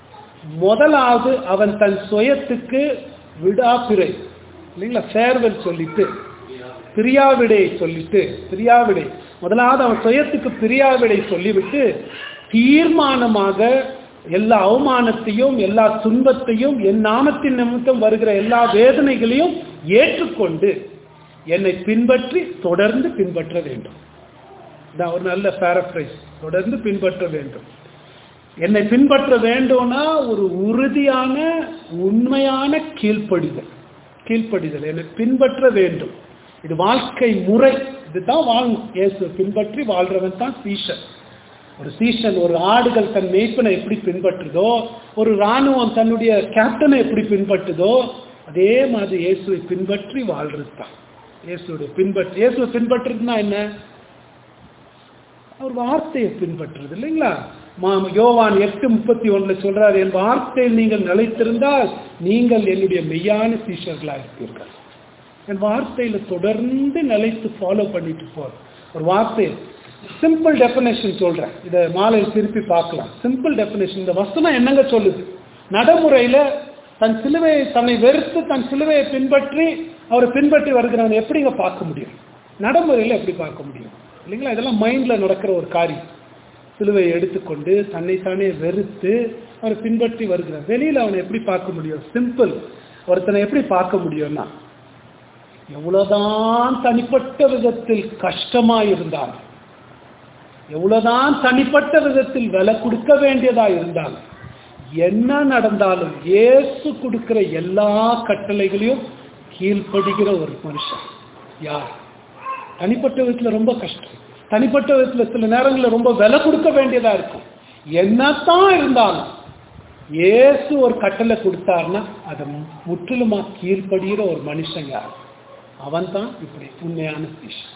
முதலாவது அவன் தன் சுயத்துக்கு விடாப்பிரை இல்லைங்களா ஃபேர்வெல் சொல்லிட்டு பிரியாவிடை சொல்லிட்டு பிரியாவிடை முதலாவது அவன் சுயத்துக்கு பிரியாவிடை சொல்லிவிட்டு தீர்மானமாக எல்லா அவமானத்தையும் எல்லா துன்பத்தையும் என் நாமத்தின் நிமித்தம் வருகிற எல்லா வேதனைகளையும் ஏற்றுக்கொண்டு என்னை பின்பற்றி தொடர்ந்து பின்பற்ற வேண்டும் இதான் ஒரு நல்ல பேரப்ரைஸ் தொடர்ந்து பின்பற்ற வேண்டும் என்னை பின்பற்ற வேண்டும்னா ஒரு உறுதியான உண்மையான கீழ்ப்படிதல் கீழ்ப்படிதல் என்னை பின்பற்ற வேண்டும் இது வாழ்க்கை முறை இதுதான் வாழணும் இயேசு பின்பற்றி வாழ்றவன் தான் சீஷன் ஒரு சீஷன் ஒரு ஆடுகள் தன் மேய்ப்பனை எப்படி பின்பற்றுதோ ஒரு ராணுவம் தன்னுடைய கேப்டனை எப்படி பின்பற்றுதோ அதே மாதிரி இயேசுவை பின்பற்றி வாழ்றது தான் இயேசுடைய பின்பற்றி இயேசுவை பின்பற்றுறதுனா என்ன அவர் வார்த்தையை பின்பற்றுறது இல்லைங்களா மா- யோவான் எட்டு முப்பத்தி ஒண்ணுல சொல்றாரு என் வார்த்தையில் நீங்கள் நிலைத்திருந்தால் நீங்கள் என்னுடைய மெய்யான சீஷர்களா இருப்பீர்கள் என் வார்த்தையில தொடர்ந்து நிலைத்து ஃபாலோ பண்ணிட்டு போற ஒரு வார்த்தை சிம்பிள் டெஃபினேஷன் சொல்றேன் இதை மாலையில் திருப்பி பார்க்கலாம் சிம்பிள் டெஃபினேஷன் இந்த வசனம் என்னங்க சொல்லுது நடைமுறையில தன் சிலுவையை தன்னை வெறுத்து தன் சிலுவையை பின்பற்றி அவரை பின்பற்றி வருகிறவன் எப்படிங்க பார்க்க முடியும் நடைமுறையில் எப்படி பார்க்க முடியும் இல்லைங்களா இதெல்லாம் மைண்ட்ல நடக்கிற ஒரு காரியம் சிலுவையை எடுத்துக்கொண்டு தன்னைத்தானே வெறுத்து அவரை பின்பற்றி வருகிறான் வெளியில அவனை எப்படி பார்க்க முடியும் சிம்பிள் ஒருத்தனை எப்படி பார்க்க முடியும்னா எவ்வளவுதான் தனிப்பட்ட விதத்தில் கஷ்டமா இருந்தாலும் எவ்வளவுதான் தனிப்பட்ட விதத்தில் விலை கொடுக்க வேண்டியதா இருந்தாலும் என்ன நடந்தாலும் இயேசு கொடுக்கிற எல்லா கட்டளைகளையும் கீழ்ப்படுகிற ஒரு மனுஷன் யார் தனிப்பட்ட விதத்துல ரொம்ப கஷ்டம் தனிப்பட்ட விதத்துல சில நேரங்களில் ரொம்ப விலை கொடுக்க வேண்டியதா இருக்கும் என்னத்தான் இருந்தாலும் இயேசு ஒரு கட்டளை கொடுத்தாருன்னா அதை முற்றிலுமா கீழ்ப்படுகிற ஒரு மனுஷன் யார் அவன் தான் இப்படி உண்மையான சிஷ்யன்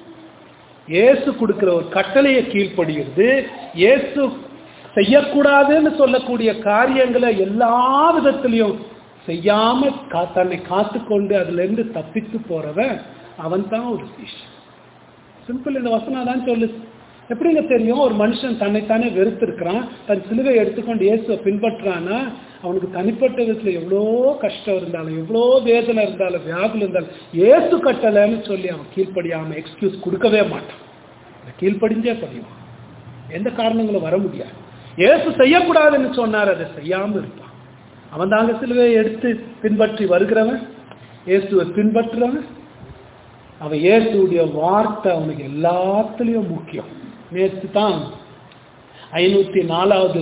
இயேசு கொடுக்கிற ஒரு கட்டளையை கீழ்ப்படுகிறது இயேசு செய்யக்கூடாதுன்னு சொல்லக்கூடிய காரியங்களை எல்லா விதத்திலையும் செய்யாம கா- தன்னை காத்துக்கொண்டு அதுல இருந்து தப்பித்து போறவன் அவன் தான் ஒரு சிஷ்யன் சிம்பிள் இந்த வசனம் தான் சொல்லுது எப்படிங்க தெரியும் ஒரு மனுஷன் தன்னைத்தானே வெறுத்திருக்கிறான் தன் சிலுவை எடுத்துக்கொண்டு இயேசுவை பின்பற்றுறான்னா அவனுக்கு தனிப்பட்ட விதத்துல எவ்வளோ கஷ்டம் இருந்தாலும் எவ்வளோ வேதனை இருந்தாலும் வியாகுல இருந்தாலும் இயேசு கட்டளைன்னு சொல்லி அவன் கீழ்ப்படியாம எக்ஸ்கியூஸ் கொடுக்கவே மாட்டான் இந்த கீழ்ப்படிஞ்சே படியும் எந்த காரணங்களும் வர முடியாது இயேசு செய்யக்கூடாதுன்னு சொன்னார் அதை செய்யாம இருப்பான் அவன் தாங்க சிலுவையை எடுத்து பின்பற்றி வருகிறவன் இயேசுவை பின்பற்றுறவன் அவன் இயேசுடைய வார்த்தை அவனுக்கு எல்லாத்துலேயும் முக்கியம் நேற்று தான் ஐநூற்றி நாலாவது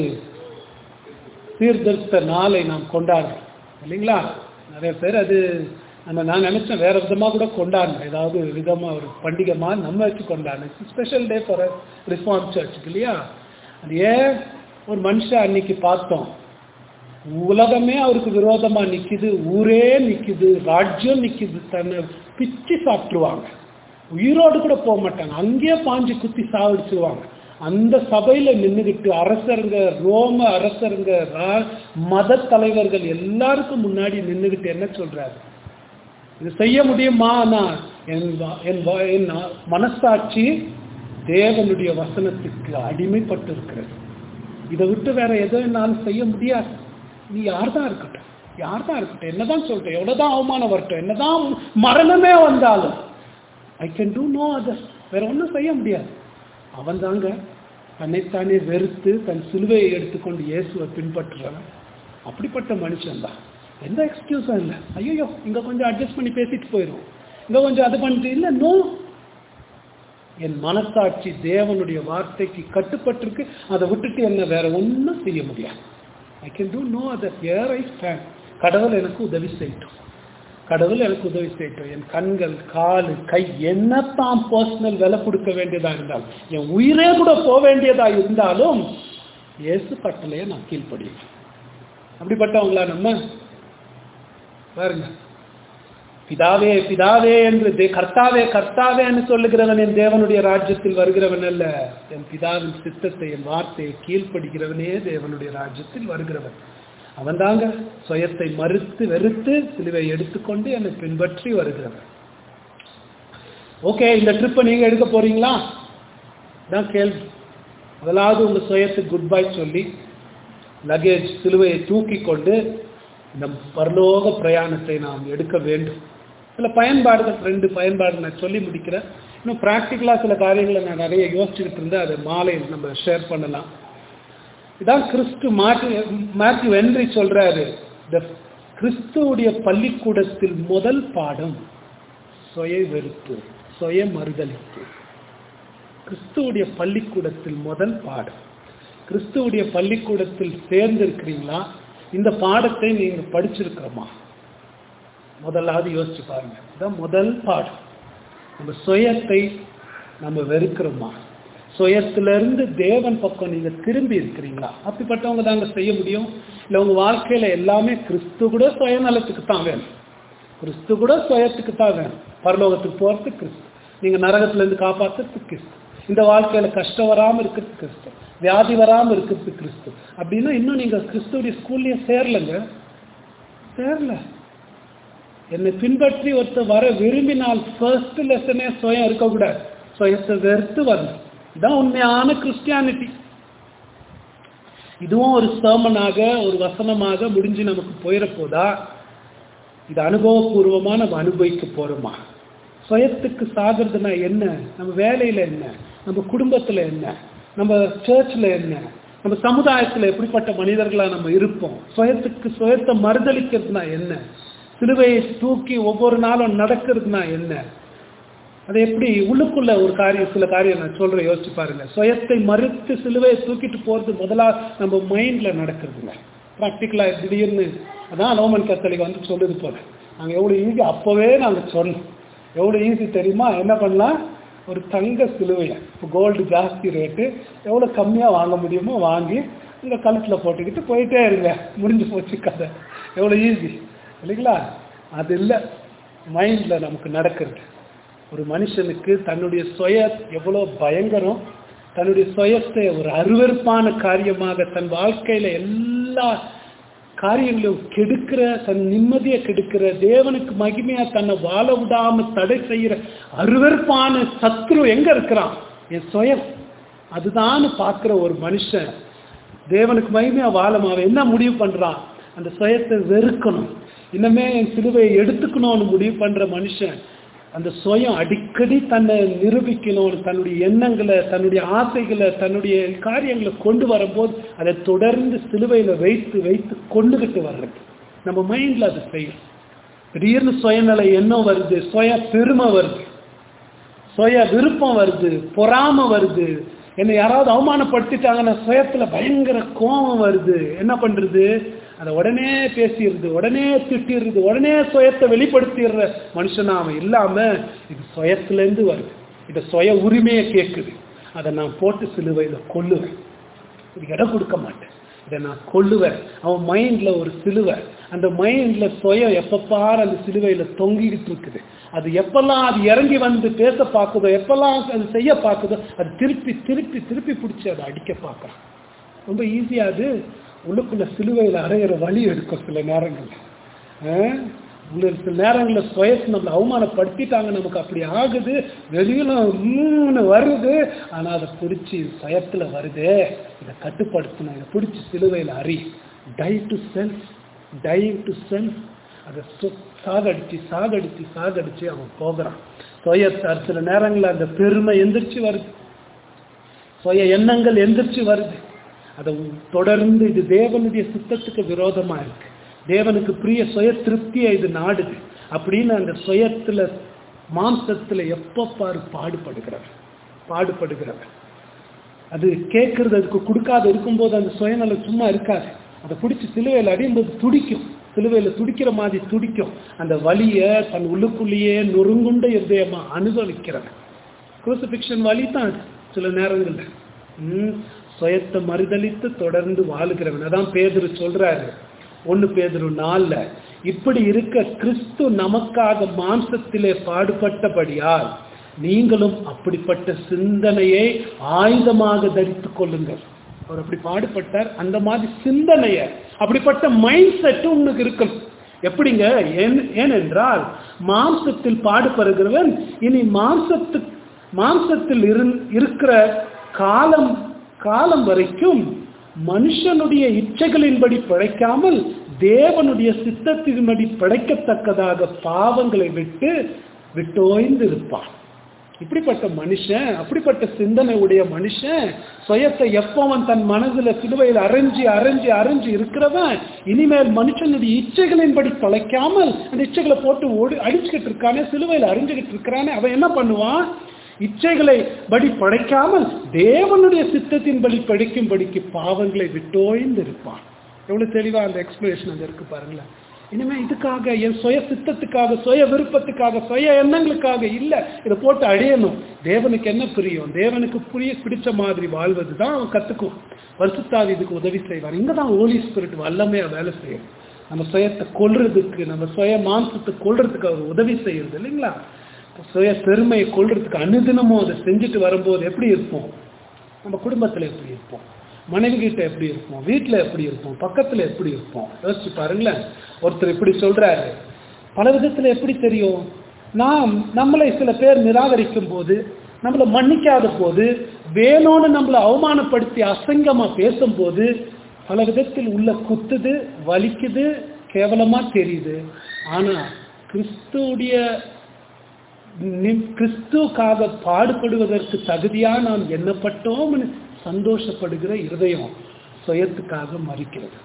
சீர்திருத்த நாளை நாம் கொண்டாடுறோம் இல்லைங்களா நிறைய பேர் அது நம்ம நான் நினைச்சேன் வேற விதமாக கூட கொண்டாடணும் ஏதாவது விதமாக ஒரு பண்டிகை மாதிரி நம்ம வச்சு கொண்டாடணும் ஸ்பெஷல் டே ஃபார் ரிஃபார்ம் சர்ச்சுக்கு இல்லையா அது ஏன் ஒரு மனுஷன் அன்னைக்கு பார்த்தோம் உலகமே அவருக்கு விரோதமா நிக்குது ஊரே நிக்குது ராஜ்யம் நிக்குது தன்னை பிச்சு சாப்பிட்டுருவாங்க உயிரோடு கூட போக மாட்டாங்க அங்கேயே பாஞ்சு குத்தி சாவடிச்சிருவாங்க அந்த சபையில நின்றுகிட்டு அரசருங்க ரோம அரசருங்க ரா- மத தலைவர்கள் எல்லாருக்கும் முன்னாடி நின்றுகிட்டு என்ன சொல்றாரு இது செய்ய முடியுமா நான் என் வா- என் வா- என் மனசாட்சி தேவனுடைய வசனத்துக்கு அடிமைப்பட்டு இருக்கிறது இதை விட்டு வேற எதோ என்னாலும் செய்ய முடியாது நீ யார் தான் இருக்கட்டும் யார் தான் இருக்கட்டும் என்னதான் சொல்றேன் எவ்வளவுதான் அவமானம் வரட்டும் என்னதான் மரணமே வந்தாலும் I can do no other வேற ஒன்றும் செய்ய முடியாது அவன் தாங்க தன்னைத்தானே வெறுத்து தன் சிலுவையை எடுத்துக்கொண்டு இயேசுவை பின்பற்றுறவன் அப்படிப்பட்ட மனுஷன் தான் எந்த எக்ஸ்கியூஸும் இல்லை ஐயோ இங்க கொஞ்சம் அட்ஜஸ்ட் பண்ணி பேசிட்டு போயிடும் இங்க கொஞ்சம் அது பண்ணிட்டு இல்லை நோ என் மனசாட்சி தேவனுடைய வார்த்தைக்கு கட்டுப்பட்டிருக்கு அதை விட்டுட்டு என்ன வேற ஒன்றும் செய்ய முடியாது I can do no other here I stand கடவுள் எனக்கு உதவி செய்யட்டும் கடவுள் எனக்கு உதவி செய்யட்டும் என் கண்கள் கால் கை என்னத்தான் பர்சனல் விலை கொடுக்க வேண்டியதா இருந்தாலும் என் உயிரே கூட போக வேண்டியதா இருந்தாலும் இயேசு கட்டளையை நான் கீழ்ப்படியும் அப்படிப்பட்டவங்களா நம்ம பாருங்க பிதாவே பிதாவே என்று தே- கர்த்தாவே கர்த்தாவே என்று சொல்லுகிறவன் என் தேவனுடைய ராஜ்யத்தில் வருகிறவன் அல்ல என் பிதாவின் சித்தத்தை என் வார்த்தையை கீழ்ப்படுகிறவனே தேவனுடைய ராஜ்யத்தில் வருகிறவன் அவன் தாங்க சுயத்தை மறுத்து வெறுத்து சிலுவை எடுத்துக்கொண்டு என்னை பின்பற்றி வருகிறவன் ஓகே இந்த ட்ரிப்பை நீங்க எடுக்க போறீங்களா தான் கேள்வி முதலாவது உங்க சுயத்துக்கு குட் பை சொல்லி லக்கேஜ் சிலுவையை தூக்கி கொண்டு இந்த பரலோக பிரயாணத்தை நாம் எடுக்க வேண்டும் சில பயன்பாடுகள் ரெண்டு பாடு நான் சொல்லி முடிக்கிறேன் இன்னும் ப்ராக்டிக்கலாக சில காரியங்களை நான் நிறைய யோசிச்சுக்கிட்டு இருந்தேன் அதை மாலையில் நம்ம ஷேர் பண்ணலாம் இதான் கிறிஸ்து மாற்று மேத்யூ வென்றி சொல்றாரு இந்த கிறிஸ்துவுடைய பள்ளிக்கூடத்தில் முதல் பாடம் சுய வெறுப்பு சுய மறுதலிப்பு கிறிஸ்துவுடைய பள்ளிக்கூடத்தில் முதல் பாடம் கிறிஸ்துவுடைய பள்ளிக்கூடத்தில் சேர்ந்திருக்கிறீங்களா இந்த பாடத்தை நீங்க படிச்சிருக்கிறோமா முதலாவது யோசிச்சு பாருங்க இதான் முதல் பாடம் நம்ம சுயத்தை நம்ம வெறுக்கிறோமா சுயத்திலிருந்து தேவன் பக்கம் நீங்க திரும்பி இருக்கிறீங்களா அப்படிப்பட்டவங்க தாங்க செய்ய முடியும் இல்லை உங்க வாழ்க்கையில எல்லாமே கிறிஸ்து கூட சுயநலத்துக்கு தான் வேணும் கிறிஸ்து கூட சுயத்துக்கு தான் வேணும் பரலோகத்துக்கு போறதுக்கு கிறிஸ்து நீங்க நரகத்துல இருந்து காப்பாத்துறதுக்கு கிறிஸ்து இந்த வாழ்க்கையில கஷ்டம் வராம இருக்கிறது கிறிஸ்து வியாதி வராம இருக்கிறது கிறிஸ்து அப்படின்னா இன்னும் நீங்க கிறிஸ்துடைய ஸ்கூல்லயே சேரலங்க சேரல என்னை பின்பற்றி ஒருத்தர் வர விரும்பினால் ஃபர்ஸ்ட் லெசனே சுயம் இருக்கக்கூடாது சுயத்தை வெறுத்து வரணும் இதான் உண்மையான கிறிஸ்டியானிட்டி இதுவும் ஒரு sermon-ஆக ஒரு வசனமாக முடிஞ்சு நமக்கு போயிட போதா இது அனுபவபூர்வமா நம்ம அனுபவிக்க போறோமா சுயத்துக்கு சாகிறதுனா என்ன நம்ம வேலையில என்ன நம்ம குடும்பத்துல என்ன நம்ம சர்ச்ல என்ன நம்ம சமுதாயத்துல எப்படிப்பட்ட மனிதர்களா நம்ம இருப்போம் சுயத்துக்கு சுயத்தை மறுதளிக்கிறதுனா என்ன சிலுவையை தூக்கி ஒவ்வொரு நாளும் நடக்கிறதுனா என்ன அது எப்படி உள்ளுக்குள்ள ஒரு காரியம் சில காரியம் நான் சொல்றேன் யோசிச்சு பாருங்க சுயத்தை மறுத்து சிலுவையை தூக்கிட்டு போறது முதலா நம்ம மைண்ட்ல நடக்கிறதுங்க ப்ராக்டிக்கலா திடீர்னு அதான் ரோமன் கத்தலிக் வந்து சொல்லுது போல நாங்க எவ்வளவு ஈஸி அப்பவே நாங்க சொன்னோம் எவ்வளவு ஈஸி தெரியுமா என்ன பண்ணலாம் ஒரு தங்க சிலுவையை இப்போ கோல்டு ஜாஸ்தி ரேட்டு எவ்வளோ கம்மியாக வாங்க முடியுமோ வாங்கி உங்கள் கழுத்தில் போட்டுக்கிட்டு போயிட்டே இருங்க முடிஞ்சு போச்சு கதை எவ்வளோ ஈஸி இல்லைங்களா அது இல்லை மைண்டில் நமக்கு நடக்கிறது ஒரு மனுஷனுக்கு தன்னுடைய சுய எவ்வளோ பயங்கரம் தன்னுடைய சுயத்தை ஒரு அருவருப்பான காரியமாக தன் வாழ்க்கையில எல்லா காரியங்களையும் கெடுக்கிற தன் நிம்மதியை கெடுக்கிற தேவனுக்கு மகிமையா தன்னை வாழ விடாம தடை செய்யற அருவருப்பான சத்ரு எங்க இருக்கிறான் என் சுயம் அதுதான் பார்க்கிற ஒரு மனுஷன் தேவனுக்கு மகிமையா வாழமா அவன் என்ன முடிவு பண்றான் அந்த சுயத்தை வெறுக்கணும் இன்னமே என் சிலுவையை எடுத்துக்கணும்னு முடிவு பண்ற மனுஷன் அந்த சுயம் அடிக்கடி தன்னை நிரூபிக்கணும் தன்னுடைய எண்ணங்களை தன்னுடைய ஆசைகளை தன்னுடைய காரியங்களை கொண்டு வரும்போது அதை தொடர்ந்து சிலுவையில வைத்து வைத்து கொண்டுகிட்டு வர்றது நம்ம மைண்ட்ல அது செய்யும் திடீர்னு சுயநல எண்ணம் வருது சுய பெருமை வருது சுய விருப்பம் வருது பொறாம வருது என்னை யாராவது அவமானப்படுத்திட்டாங்கன்னா சுயத்துல பயங்கர கோபம் வருது என்ன பண்றது அதை உடனே பேசிடுறது உடனே திட்டிடுறது உடனே சுயத்தை வெளிப்படுத்திடுற மனுஷனா அவன் இல்லாம இது சுயத்துல இருந்து வருது இத சுய உரிமையை கேட்குது அதை நான் போட்டு சிலுவையில கொல்லுவேன் இது இடம் கொடுக்க மாட்டேன் இதை நான் கொல்லுவேன் அவன் மைண்ட்ல ஒரு சிலுவை அந்த மைண்ட்ல சுயம் எப்பப்பாரு அந்த சிலுவையில தொங்கிக்கிட்டு இருக்குது அது எப்பெல்லாம் அது இறங்கி வந்து பேச பார்க்குதோ எப்பெல்லாம் அது செய்ய பார்க்குதோ அது திருப்பி திருப்பி திருப்பி பிடிச்சி அதை அடிக்க பார்க்குறான் ரொம்ப ஈஸியா அது உள்ளுக்குள்ள சிலுவையில் அறையிற வழி எடுக்கும் சில நேரங்கள்ல ஆஹ் உள்ள சில நேரங்களில் சுயத்தை நம்மளை அவமானப்படுத்திட்டாங்க நமக்கு அப்படி ஆகுது வெளியில உம்முன்னு வருது ஆனா அதை பிடிச்சி சுயத்துல வருதே இதை கட்டுப்படுத்தணும் இதை பிடிச்சி சிலுவையில் அறி die to self die to self அதை சு- சாகடிச்சு சாகடிச்சு சாகடிச்சு அவன் போகிறான் சுயத்தார் சில நேரங்களில் அந்த பெருமை எந்திரிச்சு வருது சுய எண்ணங்கள் எந்திரிச்சு வருது அதை தொடர்ந்து இது தேவனுடைய சித்தத்துக்கு விரோதமா இருக்கு தேவனுக்கு பிரிய சுய திருப்தியை இது நாடுது அப்படின்னு அந்த சுயத்துல மாம்சத்துல எப்ப பாரு பாடுபடுகிறவன் பாடுபடுகிறவன் அது கேட்கறது அதுக்கு கொடுக்காத இருக்கும்போது அந்த சுயநலம் சும்மா இருக்காது அதை பிடிச்சி சிலுவையில் அடியும்போது துடிக்கும் சிலுவையில துடிக்கிற மாதிரி துடிக்கும் அந்த வலியை தன் உள்ளுக்குள்ளேயே நொறுங்குண்ட இருதயமா அனுபவிக்கிறவன் குரூசிபிக்ஷன் வழி தான் அது சில நேரங்கள்ல ம், சுயத்தை மறுதலித்து தொடர்ந்து வாழுகிறவன் அதான் பேதுரு சொல்றாரு ஒண்ணு பேதுரு நாள்ல இப்படி இருக்க கிறிஸ்து நமக்காக மாம்சத்திலே பாடுபட்டபடியால் நீங்களும் அப்படிப்பட்ட சிந்தனையை ஆயுதமாக தரித்துக் கொள்ளுங்கள் அவர் அப்படி பாடுபட்டார் அந்த மாதிரி சிந்தனைய அப்படிப்பட்ட மைண்ட் செட் உனக்கு இருக்கணும் எப்படிங்க ஏன்- ஏனென்றால் மாம்சத்தில் பாடுபடுகிறவன் இனி மாம்சத்து மாம்சத்தில் இருந்- இருக்கிற காலம் காலம் வரைக்கும் மனுஷனுடைய இச்சைகளின்படி பிழைக்காமல் தேவனுடைய சித்தத்தின்படி பிழைக்கத்தக்கதாக பாவங்களை விட்டு விட்டோய்ந்து இருப்பான் இப்படிப்பட்ட மனுஷன் அப்படிப்பட்ட சிந்தனை உடைய மனுஷன் சுயத்தை எப்போ அவன் தன் மனதுல சிலுவையில் அரைஞ்சி அரைஞ்சி அரைஞ்சி இருக்கிறவன் இனிமேல் மனுஷனுடைய இச்சைகளின்படி தொலைக்காமல் அந்த இச்சைகளை போட்டு ஓடி அடிச்சுக்கிட்டு இருக்கானே சிலுவையில் அரைஞ்சுக்கிட்டு இருக்கிறானே அவன் என்ன பண்ணுவான் இச்சைகளை படி படைக்காமல் தேவனுடைய சித்தத்தின்படி படிக்கும்படிக்கு பாவங்களை விட்டோய்ந்து இருப்பான் எவ்வளவு தெளிவா அந்த எக்ஸ்பிளேஷன் அங்க இருக்கு பாருங்களேன் இனிமே இதுக்காக என் சுய சித்தத்துக்காக சுய விருப்பத்துக்காக சுய எண்ணங்களுக்காக இல்ல இதை போட்டு அடையணும் தேவனுக்கு என்ன பிரியம் தேவனுக்கு புரிய பிடிச்ச மாதிரி வாழ்வது தான் அவன் கத்துக்கும் வருஷத்தாவி இதுக்கு உதவி செய்வார் இங்க தான் ஹோலி ஸ்பிரிட் வல்லமையா வேலை செய்யும் நம்ம சுயத்தை கொல்றதுக்கு நம்ம சுய மாம்சத்தை கொல்றதுக்கு அவர் உதவி செய்யறது இல்லைங்களா சுய பெருமையை கொல்றதுக்கு அனுதினமும் அதை செஞ்சுட்டு வரும்போது எப்படி இருப்போம் நம்ம குடும்பத்துல எப்படி இருப்போம் மனைவி கிட்ட எப்படி இருப்போம் வீட்டுல எப்படி இருப்போம் பக்கத்துல எப்படி இருப்போம் யோசிச்சு பாருங்களேன் ஒருத்தர் இப்படி சொல்றாரு பல விதத்துல எப்படி தெரியும் நாம் நம்மளை சில பேர் நிராகரிக்கும் போது நம்மளை மன்னிக்காத போது வேணும்னு நம்மளை அவமானப்படுத்தி அசங்கமா பேசும்போது பல விதத்தில் உள்ள குத்துது வலிக்குது கேவலமா தெரியுது ஆனா கிறிஸ்துவுடைய நி- கிறிஸ்துவுக்காக பாடுபடுவதற்கு தகுதியா நாம் எண்ணப்பட்டோம்னு சந்தோஷப்படுகிற இருதயம் சுயத்துக்காக மறிக்கிறது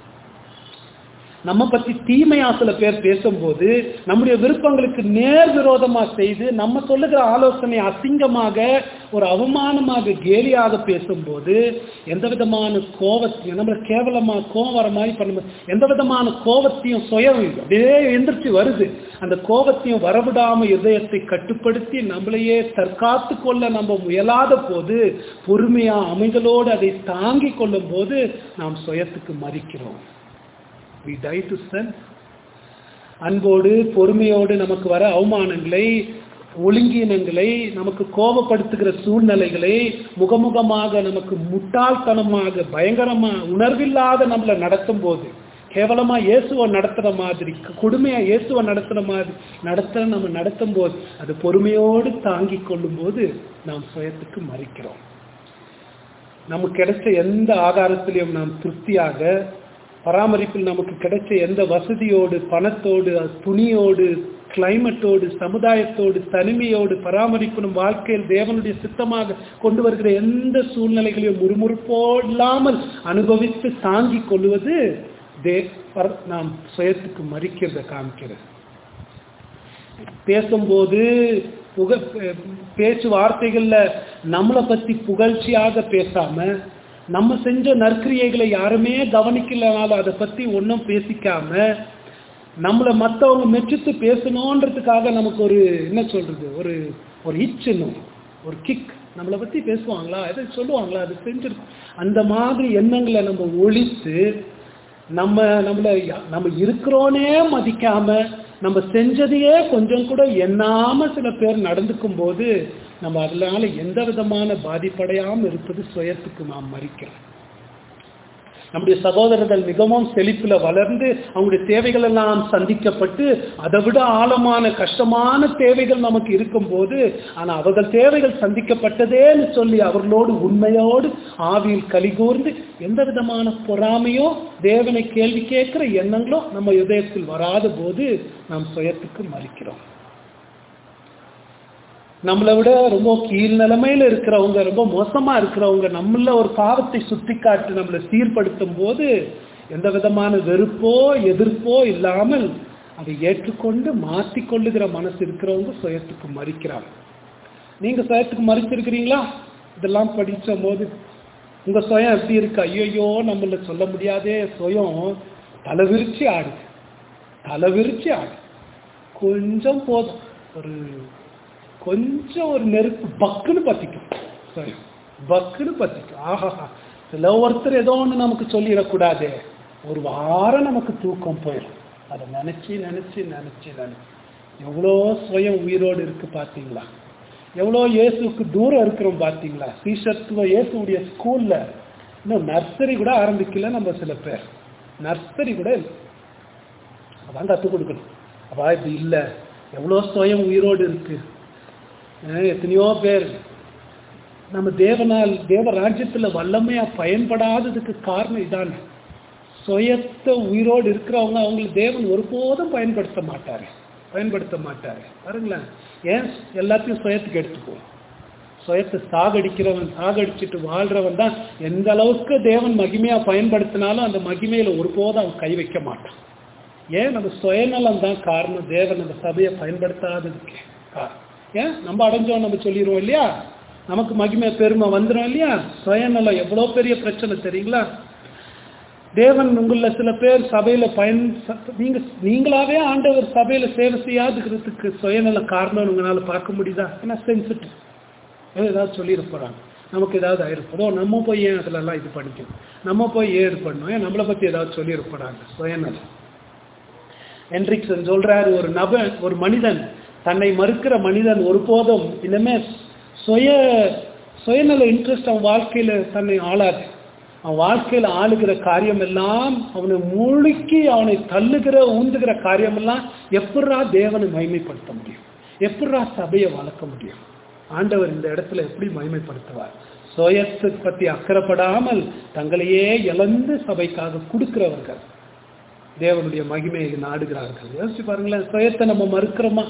நம்ம பத்தி தீமையா சில பேர் பேசும்போது நம்முடைய விருப்பங்களுக்கு நேர் விரோதமா செய்து நம்ம சொல்லுகிற ஆலோசனை அசிங்கமாக ஒரு அவமானமாக கேலியாக பேசும்போது எந்த விதமான கோவத்தையும் நம்மள கேவலமா கோவம் வர மாதிரி பண்ணும்போது எந்த விதமான கோவத்தையும் சுயம் அப்படியே எந்திரிச்சு வருது அந்த கோவத்தையும் வரவிடாம இதயத்தை கட்டுப்படுத்தி நம்மளையே தற்காத்து கொள்ள நம்ம முயலாத போது பொறுமையா அமைதலோடு அதை தாங்கிக் கொள்ளும் போது நாம் சுயத்துக்கு மறிக்கிறோம் we die to self அன்போடு பொறுமையோடு நமக்கு வர அவமானங்களை ஒழுங்கீனங்களை நமக்கு கோபப்படுத்துகிற சூழ்நிலைகளை முகமுகமாக நமக்கு முட்டாள்தனமாக பயங்கரமா உணர்வில்லாத நம்மளை நடத்தும் போது கேவலமா இயேசுவை நடத்துற மாதிரி கொடுமையா இயேசுவை நடத்துற மாதிரி நடத்துற நம்ம நடத்தும் போது அது பொறுமையோடு தாங்கிக் கொள்ளும் போது நாம் சுயத்துக்கு மறிக்கிறோம் நமக்கு கிடைச்ச எந்த ஆகாரத்திலையும் நாம் திருப்தியாக பராமரிப்பில் நமக்கு கிடைச்ச எந்த வசதியோடு பணத்தோடு துணியோடு கிளைமேட்டோடு சமுதாயத்தோடு தனிமையோடு பராமரிப்பு நம் வாழ்க்கையில் தேவனுடைய சித்தமாக கொண்டு வருகிற எந்த சூழ்நிலைகளையும் முறுமுறுப்போ இல்லாமல் அனுபவித்து தாங்கிக் கொள்வது தே பர- நாம் சுயத்துக்கு மறிக்கிறத காமிக்கிறது பேசும்போது புக பேச்சு வார்த்தைகள்ல நம்மளை பத்தி புகழ்ச்சியாக பேசாம நம்ம செஞ்ச நற்கிரியைகளை யாருமே கவனிக்கலனாலும் அதை பத்தி ஒன்றும் பேசிக்காம நம்மளை மற்றவங்க மெச்சித்து பேசணுன்றதுக்காக நமக்கு ஒரு என்ன சொல்றது ஒரு ஒரு இச்சனும் ஒரு கிக் நம்மளை பத்தி பேசுவாங்களா எதை சொல்லுவாங்களா அது செஞ்சிருக்கு அந்த மாதிரி எண்ணங்களை நம்ம ஒழித்து நம்ம நம்மள நம்ம இருக்கிறோனே மதிக்காம நம்ம செஞ்சதையே கொஞ்சம் கூட எண்ணாம சில பேர் நடந்துக்கும் போது நம்ம அதனால எந்த விதமான பாதிப்படையாம இருப்பது சுயத்துக்கு நாம் மறிக்கிறோம் நம்முடைய சகோதரர்கள் மிகவும் செழிப்புல வளர்ந்து அவங்களுடைய தேவைகள் எல்லாம் சந்திக்கப்பட்டு அதை விட ஆழமான கஷ்டமான தேவைகள் நமக்கு இருக்கும்போது ஆனா அவர்கள் தேவைகள் சந்திக்கப்பட்டதேன்னு சொல்லி அவர்களோடு உண்மையோடு ஆவியில் கலிகூர்ந்து எந்த விதமான பொறாமையோ தேவனை கேள்வி கேட்கிற எண்ணங்களோ நம்ம இதயத்தில் வராத போது நாம் சுயத்துக்கு மறிக்கிறோம் நம்மளை விட ரொம்ப கீழ் நிலைமையில இருக்கிறவங்க ரொம்ப மோசமா இருக்கிறவங்க நம்மள ஒரு பாவத்தை சுட்டி காட்டி நம்மளை சீர்படுத்தும் போது எந்த விதமான வெறுப்போ எதிர்ப்போ இல்லாமல் அதை ஏற்றுக்கொண்டு மாற்றிக்கொள்ளுகிற மனசு இருக்கிறவங்க சுயத்துக்கு மறிக்கிறாங்க நீங்க சுயத்துக்கு மறிச்சிருக்கிறீங்களா இதெல்லாம் படிச்ச போது உங்க சுயம் எப்படி இருக்கு ஐயோ நம்மள சொல்ல முடியாதே சுயம் தலை விரிச்சு ஆடுது தலை விரிச்சு ஆடு கொஞ்சம் போதும் ஒரு கொஞ்சம் ஒரு நெருப்பு பக்குன்னு பத்திக்கும் சரி பக்குன்னு பத்திக்கும் ஆஹா சில ஒருத்தர் ஏதோ ஒன்று நமக்கு சொல்லிடக்கூடாதே ஒரு வாரம் நமக்கு தூக்கம் போயிடும் அதை நினைச்சு நினைச்சு நினைச்சு நினைச்சு எவ்வளோ சுயம் உயிரோடு இருக்கு பார்த்தீங்களா எவ்வளோ இயேசுக்கு தூரம் இருக்கிறோம் பார்த்தீங்களா சீஷத்துவ இயேசுடைய ஸ்கூல்ல இன்னும் நர்சரி கூட ஆரம்பிக்கல நம்ம சில பேர் நர்சரி கூட இல்லை அதான் கற்றுக் கொடுக்கணும் அப்பா இது இல்லை எவ்வளோ சுயம் உயிரோடு இருக்கு அஹ் எத்தனையோ பேர் நம்ம தேவனால் தேவ ராஜ்யத்தில் வல்லமையா பயன்படாததுக்கு காரணம் இதானே சுயத்தை உயிரோடு இருக்கிறவங்க அவங்களுக்கு தேவன் ஒருபோதும் பயன்படுத்த மாட்டாரு பயன்படுத்த மாட்டாரு பாருங்களேன் ஏன் எல்லாத்தையும் சுயத்துக்கு எடுத்துக்குவோம் சுயத்தை சாகடிக்கிறவன் சாகடிச்சிட்டு வாழ்றவன் தான் எந்த அளவுக்கு தேவன் மகிமையா பயன்படுத்தினாலும் அந்த மகிமையில ஒருபோதும் அவன் கை வைக்க மாட்டான் ஏன் நம்ம சுயநலம் தான் காரணம் தேவன் அந்த சபையை பயன்படுத்தாததுக்கு காரணம் ஏன் நம்ம அடைஞ்சோம் நம்ம சொல்லிடுவோம் இல்லையா நமக்கு மகிமை பெருமை வந்துடும் இல்லையா சுயநலம் எவ்வளோ பெரிய பிரச்சனை தெரியுங்களா தேவன் உங்கள சில பேர் சபையில பயன் ச- நீங்க நீங்களாவே ஆண்டவர் சபையில சேவை செய்யாதுக்கிறதுக்கு சுயநல காரணம் உங்களால பார்க்க முடியுதா ஏன்னா சென்சிட்டிவ் ஏதாவது சொல்லிட போறாங்க நமக்கு ஏதாவது ஆயிருப்பதோ நம்ம போய் ஏன் அதுல எல்லாம் இது பண்ணிக்கணும் நம்ம போய் ஏன் இது பண்ணணும் ஏன் நம்மளை பத்தி ஏதாவது சொல்லிட போறாங்க சுயநலம் ஹென்ரிக்சன் சொல்றாரு ஒரு நபர் ஒரு மனிதன் தன்னை மறுக்கிற மனிதன் ஒருபோதும் இனிமே சுய சுயநல இன்ட்ரெஸ்ட் அவன் வாழ்க்கையில தன்னை ஆளாது அவன் வாழ்க்கையில ஆளுகிற காரியம் எல்லாம் அவனை முழுக்கி அவனை தள்ளுகிற ஊந்துகிற காரியம் எல்லாம் எப்படா தேவனை மகிமைப்படுத்த முடியும் எப்படா சபையை வளர்க்க முடியும் ஆண்டவர் இந்த இடத்துல எப்படி மகிமைப்படுத்துவார் சுயத்தை பத்தி அக்கறைப்படாமல் தங்களையே இழந்து சபைக்காக கொடுக்கிறவர்கள் தேவனுடைய மகிமையை நாடுகிறார்கள் யோசிச்சு பாருங்களேன் சுயத்தை நம்ம மறுக்கிறோமா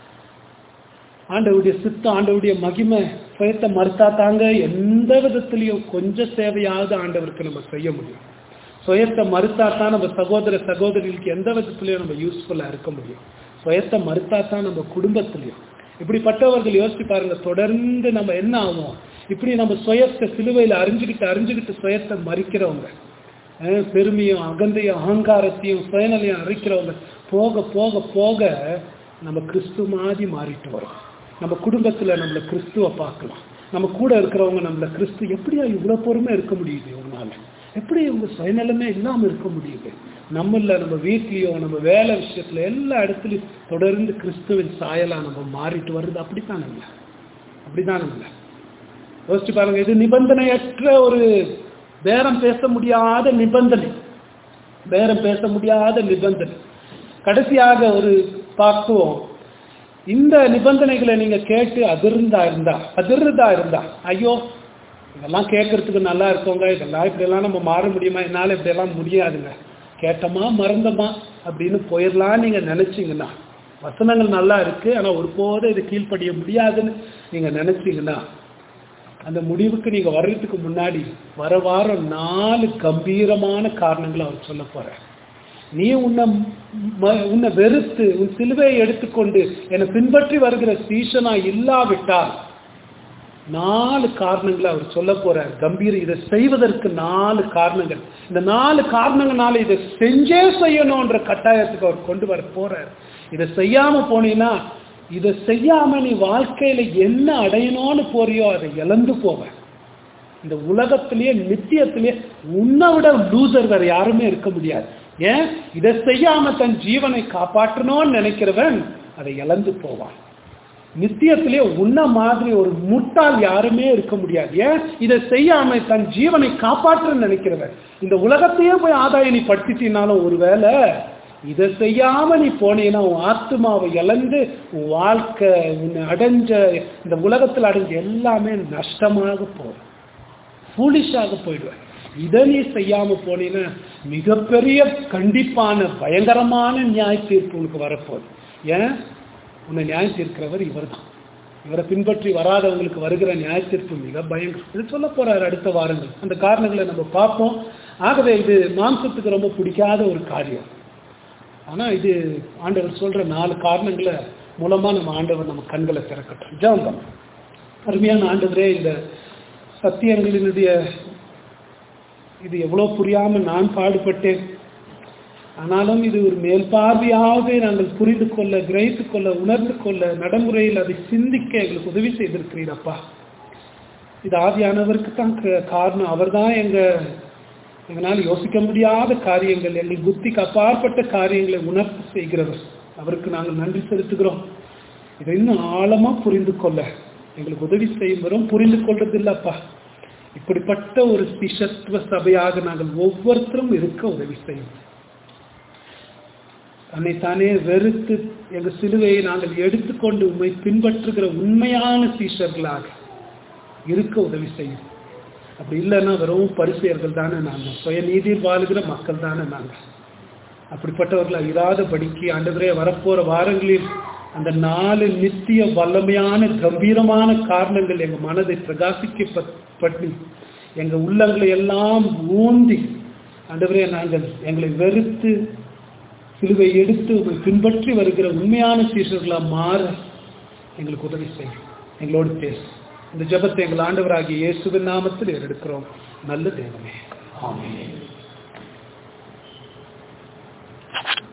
ஆண்டவுடைய சித்தம் ஆண்டவுடைய மகிமை சுயத்தை மறுத்தா தாங்க எந்த விதத்திலையும் கொஞ்சம் சேவையாவது ஆண்டவருக்கு நம்ம செய்ய முடியும் சுயத்தை மறுத்தா தான் நம்ம சகோதர சகோதரிகளுக்கு எந்த விதத்திலையும் நம்ம யூஸ்ஃபுல்லா இருக்க முடியும் சுயத்தை மறுத்தா தான் நம்ம குடும்பத்திலையும் இப்படிப்பட்டவர்கள் யோசிச்சு பாருங்க தொடர்ந்து நம்ம என்ன ஆகும் இப்படி நம்ம சுயத்தை சிலுவையில் அறிஞ்சுக்கிட்டு அறிஞ்சுக்கிட்டு சுயத்தை மறிக்கிறவங்க அஹ் பெருமையும் அகந்தையும் அகங்காரத்தையும் சுயநலையும் அரைக்கிறவங்க போக போக போக நம்ம கிறிஸ்து மாதிரி மாறிட்டு வரும் நம்ம குடும்பத்துல நம்மள கிறிஸ்துவ பார்க்கலாம் நம்ம கூட இருக்கிறவங்க நம்மள கிறிஸ்து எப்படியா இவ்வளவு பொறுமை இருக்க முடியுது இவங்களால எப்படி இவங்க சுயநலமே இல்லாம இருக்க முடியுது நம்மள நம்ம வீட்லயோ நம்ம வேலை விஷயத்துல எல்லா இடத்துலயும் தொடர்ந்து கிறிஸ்துவின் சாயலா நம்ம மாறிட்டு வருது அப்படித்தான் இல்லை அப்படிதான் இல்லை யோசிச்சு பாருங்க இது நிபந்தனையற்ற ஒரு பேரம் பேச முடியாத நிபந்தனை பேரம் பேச முடியாத நிபந்தனை கடைசியாக ஒரு பார்க்குவோம் இந்த நிபந்தனைகளை நீங்க கேட்டு அதிர்ந்தா இருந்தா அதிர்றதா இருந்தா ஐயோ இதெல்லாம் கேட்கறதுக்கு நல்லா இருக்கோங்க இதெல்லாம் இப்படியெல்லாம் நம்ம மாற முடியுமா என்னால இப்படியெல்லாம் முடியாதுங்க கேட்டோமா மறந்தோமா அப்படின்னு போயிடலாம் நீங்க நினைச்சீங்கன்னா வசனங்கள் நல்லா இருக்கு ஆனா ஒருபோதும் இது கீழ்ப்படிய முடியாதுன்னு நீங்க நினைச்சீங்கன்னா அந்த முடிவுக்கு நீங்க வர்றதுக்கு முன்னாடி வர வாரம் நாலு கம்பீரமான காரணங்களை அவர் சொல்ல போறார் நீ உன்னை ம- உன்னை வெறுத்து உன் சிலுவையை எடுத்துக்கொண்டு என்னை பின்பற்றி வருகிற சீசனா இல்லாவிட்டால் நாலு காரணங்களை அவர் சொல்ல போறார் கம்பீர இதை செய்வதற்கு நாலு காரணங்கள் இந்த நாலு காரணங்களால இதை செஞ்சே செய்யணும்ன்ற கட்டாயத்துக்கு அவர் கொண்டு வர போறார் இதை செய்யாம போனீங்கன்னா இதை செய்யாம நீ வாழ்க்கையில என்ன அடையணும்னு போறியோ அதை இழந்து போவ இந்த உலகத்திலேயே நித்தியத்திலேயே உன்னை விட லூசர் வேற யாருமே இருக்க முடியாது ஏன் இதை செய்யாம தன் ஜீவனை காப்பாற்றணும்னு நினைக்கிறவன் அதை இழந்து போவான் நித்தியத்திலே உன்ன மாதிரி ஒரு முட்டாள் யாருமே இருக்க முடியாது ஏன் இதை செய்யாம தன் ஜீவனை காப்பாற்றுன்னு நினைக்கிறவன் இந்த உலகத்தையே போய் ஆதாயம் நீ படுத்திட்டினாலும் ஒருவேளை இதை செய்யாம நீ போனீன்னா உன் ஆத்மாவை இழந்து உன் வாழ்க்கை உன்னை அடைஞ்ச இந்த உலகத்தில் அடைஞ்ச எல்லாமே நஷ்டமாக போகும் ஃபூலிஷாக போயிடுவேன் இதை நீ செய்யாம போனீன்னா மிகப்பெரிய கண்டிப்பான பயங்கரமான நியாய தீர்ப்பு உனக்கு வரப்போகுது ஏன் உன்னை நியாயம் தீர்க்கிறவர் இவர்தான் இவரை பின்பற்றி வராதவங்களுக்கு வருகிற நியாய தீர்ப்பு மிக பயங்கரம் இது சொல்ல போறாரு அடுத்த வாரங்கள் அந்த காரணங்களை நம்ம பார்ப்போம் ஆகவே இது மாம்சத்துக்கு ரொம்ப பிடிக்காத ஒரு காரியம் ஆனா இது ஆண்டவர் சொல்ற நாலு காரணங்களை மூலமா நம்ம ஆண்டவர் நம்ம கண்களை திறக்கட்டும் ஜெபம் அருமையான ஆண்டவரே இந்த சத்தியங்களினுடைய இது எவ்வளவு புரியாம நான் பாடுபட்டேன் ஆனாலும் இது ஒரு மேல் பார்வையாவது நாங்கள் புரிந்து கொள்ள கிரகித்து கொள்ள உணர்ந்து கொள்ள நடைமுறையில் அதை சிந்திக்க எங்களுக்கு உதவி செய்திருக்கிறீர் அப்பா இது ஆதியானவருக்கு தான் க- காரணம் அவர்தான் எங்க எங்களால் யோசிக்க முடியாத காரியங்கள் எங்கள் புத்திக்கு அப்பாற்பட்ட காரியங்களை உணர்த்து செய்கிறவர் அவருக்கு நாங்கள் நன்றி செலுத்துகிறோம் இதை இன்னும் ஆழமா புரிந்து கொள்ள எங்களுக்கு உதவி செய்யும் வரும் புரிந்து கொள்றது இல்லப்பா இப்படிப்பட்ட ஒரு சிஷத்துவ சபையாக நாங்கள் ஒவ்வொருத்தரும் இருக்க உதவி செய்யும் தன்னைத்தானே வெறுத்து எங்கள் சிலுவையை நாங்கள் எடுத்துக்கொண்டு உண்மை பின்பற்றுகிற உண்மையான சீஷர்களாக இருக்க உதவி செய்யும் அப்படி இல்லைன்னா வெறும் பரிசெயர்கள் தானே நாங்கள் சுயநீதியில் வாழுகிற மக்கள் தானே நாங்கள் அப்படிப்பட்டவர்களை இராதபடிக்கு ஆண்டவரே வரப்போற வாரங்களில் அந்த நாலு நித்திய வல்லமையான கம்பீரமான காரணங்கள் எங்க மனதை பிரகாசிக்க பற்றி எங்க உள்ளங்களை எல்லாம் ஊந்தி ஆண்டவரே நாங்கள் எங்களை வெறுத்து சிலுவை எடுத்து உம்மை பின்பற்றி வருகிற உண்மையான சீஷர்களா மாற எங்களுக்கு உதவி செய்யும் எங்களோடு பேசு இந்த ஜெபத்தை எங்கள் ஆண்டவராகிய இயேசுவின் நாமத்தில் எடுக்கிறோம் நல்ல தேவனே ஆமென்